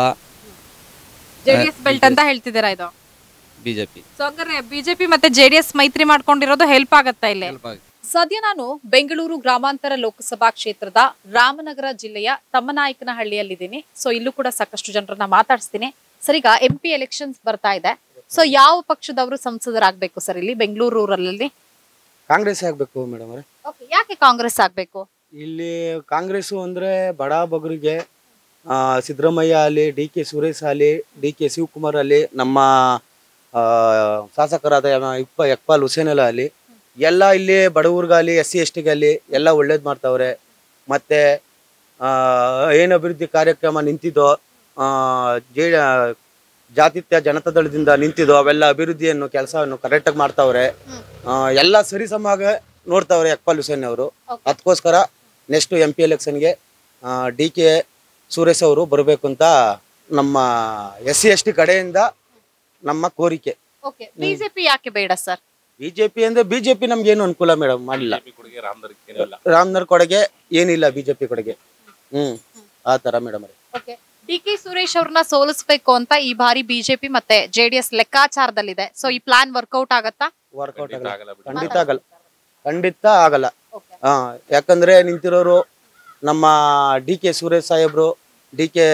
ಜೆಡಿಎಸ್ ಬೆಲ್ಟ್ ಅಂತ ಹೇಳ್ತಿದ್ದೀರಾ ಇದು ಬಿ ಜೆ ಪಿ ಸೊ ಹಂಗಾರೆ ಬಿಜೆಪಿ ಮತ್ತೆ ಜೆಡಿಎಸ್ ಮೈತ್ರಿ ಮಾಡ್ಕೊಂಡಿರೋದು ಹೆಲ್ಪ್ ಆಗತ್ತಾ ಇಲ್ಲಿ ಸದ್ಯ ನಾನು ಬೆಂಗಳೂರು ಗ್ರಾಮಾಂತರ ಲೋಕಸಭಾ ಕ್ಷೇತ್ರದ ರಾಮನಗರ ಜಿಲ್ಲೆಯ ತಮ್ಮನಾಯಕನಹಳ್ಳಿಯಲ್ಲಿದ್ದೀನಿ ಸೊ ಇಲ್ಲೂ ಕೂಡ ಸಾಕಷ್ಟು ಜನರನ್ನ ಮಾತಾಡಿಸ್ತೀನಿ ಸರ್ ಈಗ ಎಂ ಪಿ ಎಲೆಕ್ಷನ್ಸ್ ಬರ್ತಾ ಇದೆ ಸೊ ಯಾವ ಪಕ್ಷದವರು ಸಂಸದರಾಗಬೇಕು ಸರ್ ಇಲ್ಲಿ ಬೆಂಗಳೂರು ರೂರಲಲ್ಲಿ ಕಾಂಗ್ರೆಸ್ ಆಗ್ಬೇಕು ಮೇಡಮ್ ಅವರೇ Okay, ಯಾಕೆ ಕಾಂಗ್ರೆಸ್ ಆಗ್ಬೇಕು ಇಲ್ಲಿ ಕಾಂಗ್ರೆಸ್ಸು ಅಂದ್ರೆ ಬಡ ಬಗರಿಗೆ ಆ, ಸಿದ್ದರಾಮಯ್ಯ ಆಗಲಿ ಡಿ ಕೆ ಸುರೇಶ್ ಆಗಲಿ ಡಿ ಕೆ ಶಿವಕುಮಾರ್ ಆಗಲಿ ನಮ್ಮ ಆ, ಶಾಸಕರಾದ ಯ- ಇಪ್ಪ ಯಕ್ಪಾಲ್ ಹುಸೇನಲ್ಲ ಆಗಲಿ ಎಲ್ಲ ಇಲ್ಲಿ ಬಡವ್ರಿಗಾಗಲಿ ಎಸ್ ಸಿ ಎಸ್ ಟಿಗಾಗಲಿ ಎಲ್ಲ ಒಳ್ಳೇದು ಮಾಡ್ತಾವ್ರೆ ಮತ್ತೆ ಆ, ಏನು ಅಭಿವೃದ್ಧಿ ಕಾರ್ಯಕ್ರಮ ನಿಂತಿದ್ದೋ ಆ, ಜೆ ಜಾತಿತ್ಯ ಜನತಾದಳದಿಂದ ನಿಂತಿದ್ದೋ ಅವೆಲ್ಲ ಅಭಿವೃದ್ಧಿಯನ್ನು ಕೆಲಸವನ್ನು ಕರೆಕ್ಟಾಗಿ ಮಾಡ್ತಾವ್ರೆ ಆ, ಎಲ್ಲ ಸರಿಸಮಾಗ ನೋಡ್ತಾವ್ರೆ ಯಕ್ಪಾಲ್ ಹುಸೇನ್ ಅವರು ಅದಕ್ಕೋಸ್ಕರ ನೆಕ್ಸ್ಟ್ ಎಂ ಪಿ ಎಲೆಕ್ಷನ್ಗೆ ಡಿ ಕೆ ಸುರೇಶ್ ಅವರು ಬರಬೇಕು ಅಂತ ನಮ್ಮ ಎಸ್ ಸಿ ಎಸ್ ಟಿ ಕಡೆಯಿಂದ ನಮ್ಮ ಕೋರಿಕೆ ಓಕೆ ಬಿಜೆಪಿ ಯಾಕೆ ಬೇಡ ಸರ್ ಬಿಜೆಪಿ ಅಂದ್ರೆ ಬಿಜೆಪಿ ನಮ್ಗೆ ಏನು ಅನುಕೂಲ ಮೇಡಮ್ ಮಾಡಿಲ್ಲ ಕೊಡುಗೆ ರಾಮನಗರಕ್ಕೆ ಏನಿಲ್ಲ ರಾಮನಗರ ಕೊಡೆಗೆ ಏನಿಲ್ಲ ಬಿಜೆಪಿ ಕೊಡೆಗೆ ಹ್ಮ್ ಆ ತರ madam okay D K Suresh ಅವ್ರನ್ನ ಸೋಲಿಸ್ಬೇಕು ಅಂತ ಈ ಬಾರಿ ಬಿಜೆಪಿ ಮತ್ತೆ ಜೆಡಿಎಸ್ ಲೆಕ್ಕಾಚಾರದಲ್ಲಿದೆ ಸೊ ಈ ಪ್ಲಾನ್ ವರ್ಕೌಟ್ ಆಗತ್ತಾ ವರ್ಕೌಟ್ ಖಂಡಿತ ಆಗಲ್ಲ ಆಗಲ್ಲ ಬಿಡಿ. ಖಂಡಿತ ಆಗಲ್ಲ ಖಂಡಿತ ಆಗಲ್ಲ ಹಾ ಯಾಕಂದ್ರೆ ನಿಂತಿರೋರು ನಮ್ಮ ಡಿ ಕೆ ಸುರೇಶ್ ಸಾಹೇಬ್ರು ಡಿ ಕೆ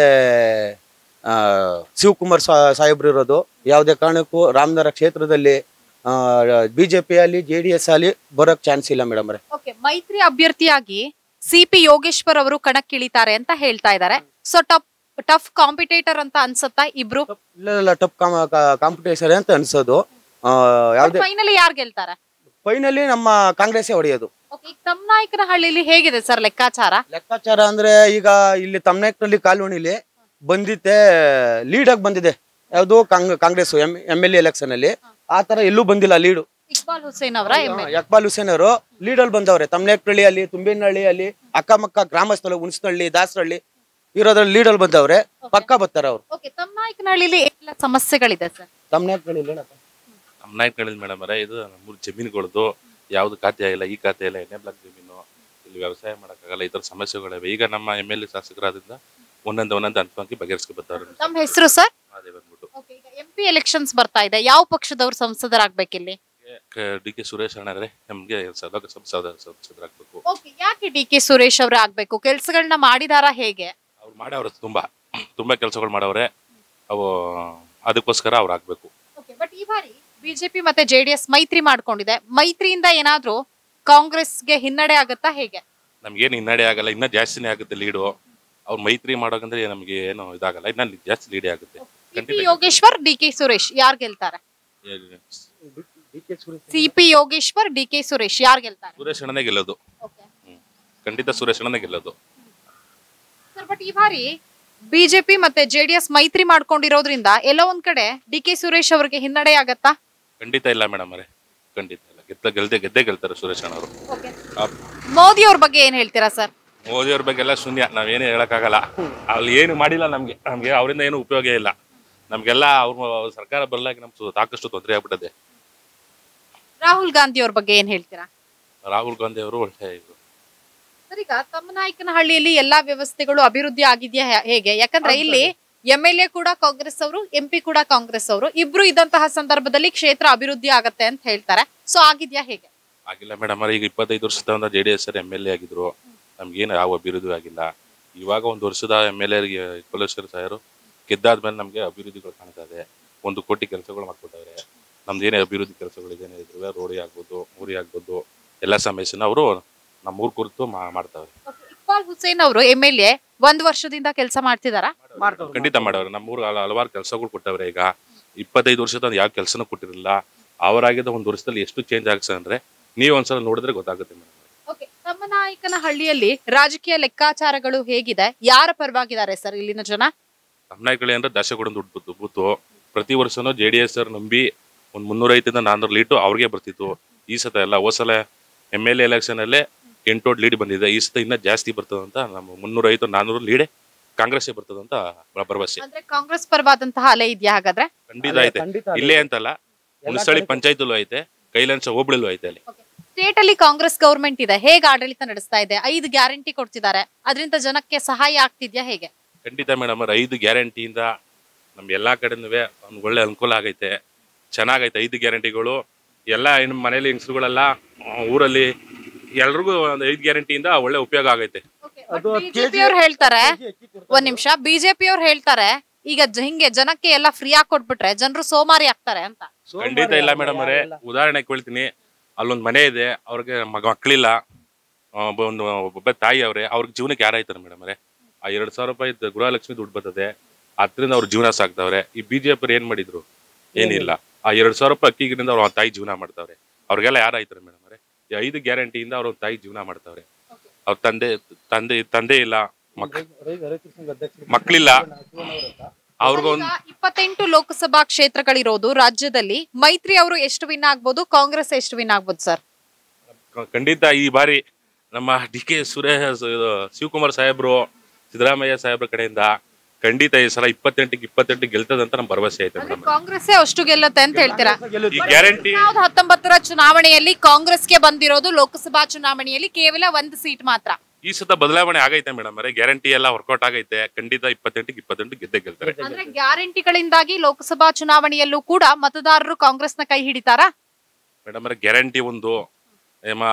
ಶಿವಕುಮಾರ್ ಸಾ- ಸಾಹೇಬ್ರು ಇರೋದು ಯಾವುದೇ ಕಾರಣಕ್ಕೂ ರಾಮನಗರ ಕ್ಷೇತ್ರದಲ್ಲಿ ಬಿಜೆಪಿ ಅಲ್ಲಿ ಜೆ ಡಿ ಎಸ್ ಅಲ್ಲಿ ಬರೋಕ್ ಚಾನ್ಸ್ ಇಲ್ಲ ಮೇಡಮ್ ಅವರೇ ಓಕೆ ಮೈತ್ರಿ ಅಭ್ಯರ್ಥಿಯಾಗಿ ಸಿ ಪಿ ಯೋಗೇಶ್ವರ್ ಅವರು ಕಣಕ್ಕಿಳಿತಾರೆ ಅಂತ ಹೇಳ್ತಾ ಇದ್ದಾರೆ ಸೊ ಟಫ್ ಟಫ್ ಕಾಂಪಿಟೇಟರ್ ಅಂತ ಅನ್ಸುತ್ತಾ ಇಬ್ರು ಇಲ್ಲ ಇಲ್ಲ ಟಪ್ ಕಾಂಪಿಟೇಷನ್ ಅಂತ ಅನ್ಸೋದು ಆ, ಯಾವುದೇ ಫೈನಲಿ ಯಾರು ಗೆಲ್ತಾರೆ ಫೈನಲಿ ನಮ್ಮ ಕಾಂಗ್ರೆಸ್ಸೇ ಹೊಡೆಯೋದು ಓಕೆ ಈಗ ತಮ್ಮನಾಯಕನಹಳ್ಳಿಲಿ ಹೇಗಿದೆ ಸರ್ ಲೆಕ್ಕಾಚಾರ ಲೆಕ್ಕಾಚಾರ ಅಂದ್ರೆ ಈಗ ಇಲ್ಲಿ ತಮ್ಮನೆಕ್ನಲ್ಲಿ ಕಾಲೋನಿಲಿ ಬಂದಿತ್ತೆ ಲೀಡ್ ಆಗಿ ಬಂದಿದೆ ಯಾವುದು Congress M M L election ಅಲ್ಲಿ ಆ ತರ ಎಲ್ಲೂ ಬಂದಿಲ್ಲ ಲೀಡು ಇಕ್ಬಾಲ್ ಹುಸೇನ್ ಅವರ ಯಕ್ಬಾಲ್ ಹುಸೇನ್ ಅವರು ಲೀಡ್ ಅಲ್ಲಿ ಬಂದವ್ರೆ ತಮ್ಮನೆಕ್ನಳ್ಳಿ ಅಲ್ಲಿ ತುಂಬೇನಹಳ್ಳಿ ಅಲ್ಲಿ ಅಕ್ಕಮಕ್ಕ ಗ್ರಾಮಸ್ಥಳು ಹುಣಸನಹಳ್ಳಿ ದಾಸರಹಳ್ಳಿ ಇರೋದ್ರಲ್ಲಿ ಲೀಡ್ ಅಲ್ಲಿ ಬಂದವ್ರೆ ಪಕ್ಕ ಬರ್ತಾರೆ ಅವ್ರು ಓಕೆ ತಮ್ಮನಾಯಕನಹಳ್ಳಿಲಿ ಏನೆಲ್ಲ ಸಮಸ್ಯೆಗಳಿದೆ ಸರ್ ತಮ್ಮನೆಕ್ನಳ್ಳಿ ನಮ್ಮ ನಾಯಕಗಳಿಂದ ಮೇಡಮ್ ಅವರೇ ಇದು ಮೂರು ಜಮೀನುಗಳದ್ದು ಯಾವ್ದು ಖಾತೆ ಆಗಿಲ್ಲ ಈ ಖಾತೆ ಇಲ್ಲ ಎಣ್ಣೆ ಬ್ಲಾಕ್ ಜಮೀನು ಇಲ್ಲಿ ವ್ಯವಸಾಯ ಮಾಡೋಕ್ಕಾಗಲ್ಲ ಈ ಥರ ಸಮಸ್ಯೆಗಳಿವೆ ಈಗ ನಮ್ಮ ಎಮ್ ಎಲ್ ಎ ಶಾಸಕರಾದ್ರಿಂದ ಒಂದೊಂದು ಒಂದೊಂದು ಹಂತವಾಗಿ ಬಗೆಹರಿಸ್ಕೊ ಬರ್ತಾರೆ ತಮ್ಮ ಹೆಸರು ಸರ್ ಅದೇ ಬಂದ್ಬಿಟ್ಟು ಎಂ ಪಿ ಎಲೆಕ್ಷನ್ಸ್ ಬರ್ತಾ ಇದೆ ಯಾವ ಪಕ್ಷದವ್ರು ಸಂಸದರಾಗ್ಬೇಕಿಲ್ಲಿ ಡಿ ಕೆ ಸುರೇಶ್ ಅಣ್ಣರೇ ನಮಗೆ ಸದಾ ಸಂಸದರಾಗಬೇಕು ಯಾಕೆ ಡಿ ಕೆ ಸುರೇಶ್ ಅವರೇ ಆಗ್ಬೇಕು ಕೆಲ್ಸಗಳನ್ನ ಮಾಡಿದಾರ ಹೇಗೆ ಅವ್ರು ಮಾಡವ್ರೆ ತುಂಬಾ ತುಂಬಾ ಕೆಲಸಗಳು ಮಾಡವ್ರೆ ಅವು ಅದಕ್ಕೋಸ್ಕರ ಅವ್ರು ಆಗ್ಬೇಕು ಬಟ್ ಈ ಬಾರಿ ಬಿಜೆಪಿ ಮತ್ತೆ ಜೆಡಿಎಸ್ ಮೈತ್ರಿ ಮಾಡ್ಕೊಂಡಿದೆ ಮೈತ್ರಿಯಿಂದ ಏನಾದ್ರೂ ಕಾಂಗ್ರೆಸ್ಗೆ ಹಿನ್ನಡೆ ಆಗುತ್ತಾ ಹೇಗೆ ನಮ್ಗೇನು ಹಿನ್ನಡೆ ಆಗಲ್ಲ ಇನ್ನೂ ಜಾಸ್ತಿನೇ ಆಗುತ್ತೆ ಲೀಡು ಅವ್ರು ಮೈತ್ರಿ ಮಾಡೋಕಂದ್ರೆ ನಮಗೆ ಏನು ಇದಾಗಲ್ಲ ಇನ್ನ ಜಾಸ್ತಿ ಲೀಡೇ ಆಗುತ್ತೆ C P Yogeshwar D K Suresh ಯಾರು ಗೆಲ್ತಾರೆ C P Yogeshwar D K Suresh ಯಾರು ಗೆಲ್ತಾರೆ ಸುರೇಶ್ ಅಣ್ಣನೇ ಗೆಲ್ಲೋದು ಹ್ಮ್. ಖಂಡಿತ ಸುರೇಶ್ ಅಣ್ಣನೇ ಗೆಲ್ಲೋದು ಸರ್ ಬಟ್ ಈ ಬಾರಿ ಬಿಜೆಪಿ ಮತ್ತೆ ಜೆಡಿಎಸ್ ಮೈತ್ರಿ ಮಾಡ್ಕೊಂಡಿರೋದ್ರಿಂದ ಎಲ್ಲೋ ಒಂದ್ ಕಡೆ ಡಿ ಕೆ ಸುರೇಶ್ ಅವರಿಗೆ ಹಿನ್ನಡೆ ಆಗತ್ತಾ ಖಂಡಿತ ಇಲ್ಲ ಮೇಡಮ್ ಅವರೇ ಖಂಡಿತ ಇಲ್ಲ ಗೆದ್ದ ಗೆಲ್ದೆ ಗೆದ್ದೇ ಗೆಲ್ತಾರೆ ಸುರೇಶ್ ಅಣ್ಣವರು ಮೋದಿ ಅವ್ರ ಬಗ್ಗೆ ಏನ್ ಹೇಳ್ತೀರಾ ಸರ್ ಮೋದಿ ಅವ್ರ ಬಗ್ಗೆ ಎಲ್ಲ ಶೂನ್ಯ ನಾವೇನು ಹೇಳಕ್ಕಾಗಲ್ಲ ಅಲ್ಲಿ ಏನು ಮಾಡಿಲ್ಲ ನಮ್ಗೆ ನಮ್ಗೆ ಅವರಿಂದ ಏನು ಉಪಯೋಗ ಇಲ್ಲ ನಮ್ಗೆಲ್ಲ ಅವ್ರ ಸರ್ಕಾರ ಬರಲಾಗಿ ನಮ್ಗೆ ಸಾಕಷ್ಟು ತೊಂದರೆ ಆಗ್ಬಿಟ್ಟದೆ ರಾಹುಲ್ ಗಾಂಧಿ ಅವ್ರ ಬಗ್ಗೆ ಏನ್ ಹೇಳ್ತೀರಾ ರಾಹುಲ್ ಗಾಂಧಿ ಅವರು ಒಳ್ಳೆ ಇದು ಸರ್ ಈಗ ತಮ್ಮನಾಯಕನಹಳ್ಳಿಯಲ್ಲಿ ಎಲ್ಲಾ ವ್ಯವಸ್ಥೆಗಳು ಅಭಿವೃದ್ಧಿ ಆಗಿದೆಯಾ ಹೇ- ಹೇಗೆ ಯಾಕಂದ್ರೆ ಇಲ್ಲಿ ಎಂ ಎಲ್ ಎ ಕೂಡ ಕಾಂಗ್ರೆಸ್ ಅವರು ಎಂ ಪಿ ಕೂಡ ಕಾಂಗ್ರೆಸ್ ಅವರು ಇಬ್ರು ಇದ್ದಂತಹ ಸಂದರ್ಭದಲ್ಲಿ ಕ್ಷೇತ್ರ ಅಭಿವೃದ್ಧಿ ಆಗತ್ತೆ ಅಂತ ಹೇಳ್ತಾರೆ ಸೊ ಆಗಿದ್ಯಾ ಹೇಗೆ ಆಗಿಲ್ಲ ಮೇಡಮ್ ಈಗ ಇಪ್ಪತ್ತೈದು ವರ್ಷದ J D S M L A ಆಗಿದ್ರು ನಮ್ಗೇನು ಯಾವ ಅಭಿವೃದ್ಧಿ ಆಗಿಲ್ಲ ಇವಾಗ ಒಂದು ವರ್ಷದ ಎಮ್ ಎಲ್ ಎ ಕುಲೇಶ್ವರ ಸಾಯರು ಗೆದ್ದಾದ್ಮೇಲೆ ನಮಗೆ ಅಭಿವೃದ್ಧಿಗಳು ಕಾಣ್ತಾ ಇದೆ ಒಂದು ಕೋಟಿ ಕೆಲಸಗಳು ಮಾಡ್ಕೊಟ್ಟವ್ರೆ ನಮ್ದು ಏನೇ ಅಭಿವೃದ್ಧಿ ಕೆಲಸಗಳು ಏನೇ ಇದ್ರು ರೋಡಿ ಆಗ್ಬೋದು ಊರಿ ಆಗ್ಬೋದು ಎಲ್ಲ ಸಮಸ್ಯೆನ ಅವರು ನಮ್ಮ ಊರ್ ಕುರಿತು ಮಾ- ಮಾಡ್ತಾವ್ರೆ ಇಕ್ಬಾಲ್ ಹುಸೇನ್ ಅವರು ಎಂ ಎಲ್ ಎ ಒಂದ್ ವರ್ಷದಿಂದ ಕೆಲಸ ಮಾಡ್ತಿದಾರಾ ಖಂಡಿತ ಮಾಡವ್ರೆ ನಮ್ಮೂರು ಹಲವಾರು ಕೆಲಸಗಳು ಕೊಟ್ಟವ್ರೆ ಈಗ ಇಪ್ಪತ್ತೈದು ವರ್ಷದ ಯಾವ ಕೆಲಸನೂ ಕೊಟ್ಟಿರಲಿಲ್ಲ ಅವರಾಗಿದ್ದ ಒಂದು ವರ್ಷದಲ್ಲಿ ಎಷ್ಟು ಚೇಂಜ್ ಆಗ್ತದೆ ಅಂದ್ರೆ ನೀವು ಒಂದ್ಸಲ ನೋಡಿದ್ರೆ ಗೊತ್ತಾಗುತ್ತೆ ಮೇಡಮ್ ಓಕೆ ತಮ್ಮನಾಯಕನಹಳ್ಳಿಯಲ್ಲಿ ರಾಜಕೀಯ ಲೆಕ್ಕಾಚಾರಗಳು ಹೇಗಿದೆ ಯಾರ ಪರವಾಗಿದ್ದಾರೆ ಸರ್ ಇಲ್ಲಿನ ಜನ ತಮ್ಮನಾಯ್ಕಳಿ ಅಂದ್ರೆ ದಶಗುಡನ್ ದುಡ್ಡು ಬೂತು ಬೂತು ಪ್ರತಿ ವರ್ಷನೂ ಜೆ ಡಿ ಎಸ್ ಅವ್ರು ನಂಬಿ ಒಂದು ಮುನ್ನೂರೈವತ್ತಿಂದ ನಾನ್ನೂರು ಲೀಟು ಅವ್ರಿಗೆ ಬರ್ತಿತ್ತು ಈ ಸತ ಎಲ್ಲ ಹೋದ್ ಸಲ ಎಮ್ ಎಲ್ ಎ ಎಲೆಕ್ಷನಲ್ಲೇ ಎಂಟೋಟ್ ಲೀಡ್ ಬಂದಿದೆ ಈ ಸತ ಇನ್ನೂ ಜಾಸ್ತಿ ಬರ್ತದಂತ ನಮ್ಮ ಮುನ್ನೂರೈವತ್ತು ನಾನ್ನೂರು ಲೀಡೆ ಕಾಂಗ್ರೆಸ್ಸೇ ಬರ್ತದಂತ ಭ- ಭರವಸೆ ಅಂದ್ರೆ ಕಾಂಗ್ರೆಸ್ ಪರವಾದಂತಹ ಅಲೆ ಇದೆಯಾ ಹಾಗಾದ್ರೆ ಖಂಡಿತ ಐತೆ ಇಲ್ಲೇ ಅಂತಲ್ಲ ಹುಣಸಳ್ಳಿ ಪಂಚಾಯತಲ್ಲೂ ಐತೆ ಕೈಲಾಂಚ ಹೋಬಳಿಲೂ ಐತೆ ಅಲ್ಲಿ ಸ್ಟೇಟ್ ಅಲ್ಲಿ ಕಾಂಗ್ರೆಸ್ ಗೌರ್ಮೆಂಟ್ ಇದೆ ಹೇಗೆ ಆಡಳಿತ ನಡೆಸ್ತಾ ಇದೆ ಐದು ಗ್ಯಾರಂಟಿ ಕೊಡ್ತಿದ್ದಾರೆ ಅದರಿಂದ ಜನಕ್ಕೆ ಸಹಾಯ ಆಗ್ತಿದ್ಯಾ ಹೇಗೆ ಖಂಡಿತ ಮೇಡಮ್ ಅವ್ರೆ ಐದು ಗ್ಯಾರಂಟಿಯಿಂದ ನಮ್ಮ ಎಲ್ಲಾ ಕಡೆನೂ ಒಂದು ಒಳ್ಳೆ ಅನುಕೂಲ ಆಗೈತೆ ಚೆನ್ನಾಗೈತೆ ಐದು ಗ್ಯಾರಂಟಿಗಳು ಎಲ್ಲ ಹೆಣ್ಣು ಮನೇಲಿ ಹೆಂಗಸ್ರುಗಳೆಲ್ಲ ಊರಲ್ಲಿ ಎಲ್ರಿಗೂ ಒಂದು ಐದು ಗ್ಯಾರಂಟಿಯಿಂದ ಒಳ್ಳೆ ಉಪಯೋಗ ಆಗೈತೆ ಬಿಜೆಪಿ ಅವ್ರು ಹೇಳ್ತಾರೆ ಒಂದ್ ನಿಮಿಷ ಬಿಜೆಪಿ ಅವ್ರು ಹೇಳ್ತಾರೆ ಈಗ ಜ- ಹಿಂಗೆ ಜನಕ್ಕೆ ಎಲ್ಲ ಫ್ರೀ ಆಗಿ ಕೊಟ್ಬಿಟ್ರೆ ಜನರು ಸೋಮಾರಿ ಆಗ್ತಾರೆ ಅಂತ ಖಂಡಿತ ಇಲ್ಲ ಮೇಡಮ್ ಅವರೇ ಉದಾಹರಣೆ ಕೇಳ್ತೀನಿ ಅಲ್ಲೊಂದು ಮನೆ ಇದೆ ಅವ್ರಿಗೆ ಮಗ ಮಕ್ಕಳಿಲ್ಲ ಒಂದು ಒಬ್ಬ ತಾಯಿ ಅವ್ರೆ ಅವ್ರಿಗೆ ಜೀವನಕ್ಕೆ ಯಾರಾಯ್ತಾರೆ ಮೇಡಮ್ ಅವರೇ ಆ ಎರಡ್ ಸಾವಿರ ರೂಪಾಯಿ ದ- ಗೃಹಲಕ್ಷ್ಮಿ ದುಡ್ಡು ಬರ್ತದೆ ಅದರಿಂದ ಅವ್ರ ಜೀವನ ಸಾಕ್ತವ್ರೆ ಈ ಬಿಜೆಪಿ ಏನ್ ಮಾಡಿದ್ರು ಏನಿಲ್ಲ ಆ ಎರಡ್ ಸಾವಿರ ರೂಪಾಯಿ ಅಕ್ಕಿಗಿರಿಂದ ಅವ್ರ ತಾಯಿ ಜೀವನ ಮಾಡ್ತಾವ್ರೆ ಅವ್ರಿಗೆಲ್ಲ ಯಾರಾಯ್ತಾರೆ ಮೇಡಮ್ ಅವರೇ ಈ ಐದು ಗ್ಯಾರಂಟಿಯಿಂದ ಅವ್ರ ತಾಯಿ ಜೀವನ ಮಾಡ್ತಾವ್ರೆ ಅವ್ರ ತಂದೆ ತಂದೆ ತಂದೆ ಇಲ್ಲ ಮಕ್ ಮಕ್ಕಳಿಲ್ಲ ಅವ್ರಿಗೊಂದು ಈಗ ಇಪ್ಪತ್ತೆಂಟು ಲೋಕಸಭಾ ಕ್ಷೇತ್ರಗಳಿರೋದು ರಾಜ್ಯದಲ್ಲಿ ಮೈತ್ರಿ ಅವರು ಎಷ್ಟು ವಿನ್ ಆಗ್ಬೋದು ಕಾಂಗ್ರೆಸ್ ಎಷ್ಟು ವಿನ್ ಆಗ್ಬೋದು ಸರ್ ಕ- ಖಂಡಿತ ಈ ಬಾರಿ ನಮ್ಮ ಡಿ ಕೆ ಸುರೇಶ್ ಇದು ಶಿವಕುಮಾರ್ ಸಾಹೇಬ್ರು ಸಿದ್ದರಾಮಯ್ಯ ಸಾಹೇಬ್ರ ಕಡೆಯಿಂದ ಖಂಡಿತ ಈ ಸಲ ಇಪ್ಪತ್ತೆಂಟಕ್ಕೆ ಇಪ್ಪತ್ತೆಂಟು ಗೆಲ್ತದಂತ ನಮ್ ಭರವಸೆ ಐತೆ ಮೇಡಮ್ ಕಾಂಗ್ರೆಸ್ ಅಷ್ಟು ಗೆಲ್ಲುತ್ತೆ ಅಂತ ಹೇಳ್ತೀರಾ ಈ ಗ್ಯಾರಂಟಿ ಸಾವಿರದ ಹತ್ತೊಂಬತ್ತರ ಚುನಾವಣೆಯಲ್ಲಿ ಕಾಂಗ್ರೆಸ್ಗೆ ಬಂದಿರೋದು ಲೋಕಸಭಾ ಚುನಾವಣೆಯಲ್ಲಿ ಕೇವಲ ಒಂದು ಸೀಟ್ ಮಾತ್ರ ಈ ಸತ ಬದಲಾವಣೆ ಆಗೈತೆ ಮೇಡಮ್ ಅರೆ ಗ್ಯಾರಂಟಿ ಎಲ್ಲ ವರ್ಕೌಟ್ ಆಗೈತೆ ಖಂಡಿತ ಇಪ್ಪತ್ತೆಂಟಕ್ಕೆ ಇಪ್ಪತ್ತೆಂಟು ಗೆದ್ದೆ ಗೆಲ್ತಾರೆ ಅಂದ್ರೆ ಗ್ಯಾರಂಟಿಗಳಿಂದಾಗಿ ಲೋಕಸಭಾ ಚುನಾವಣೆಯಲ್ಲೂ ಕೂಡ ಮತದಾರರು ಕಾಂಗ್ರೆಸ್ನ ಕೈ ಹಿಡಿತಾರಾ ಮೇಡಮ್ ಅರೆ ಗ್ಯಾರಂಟಿ ಒಂದು ಏಮ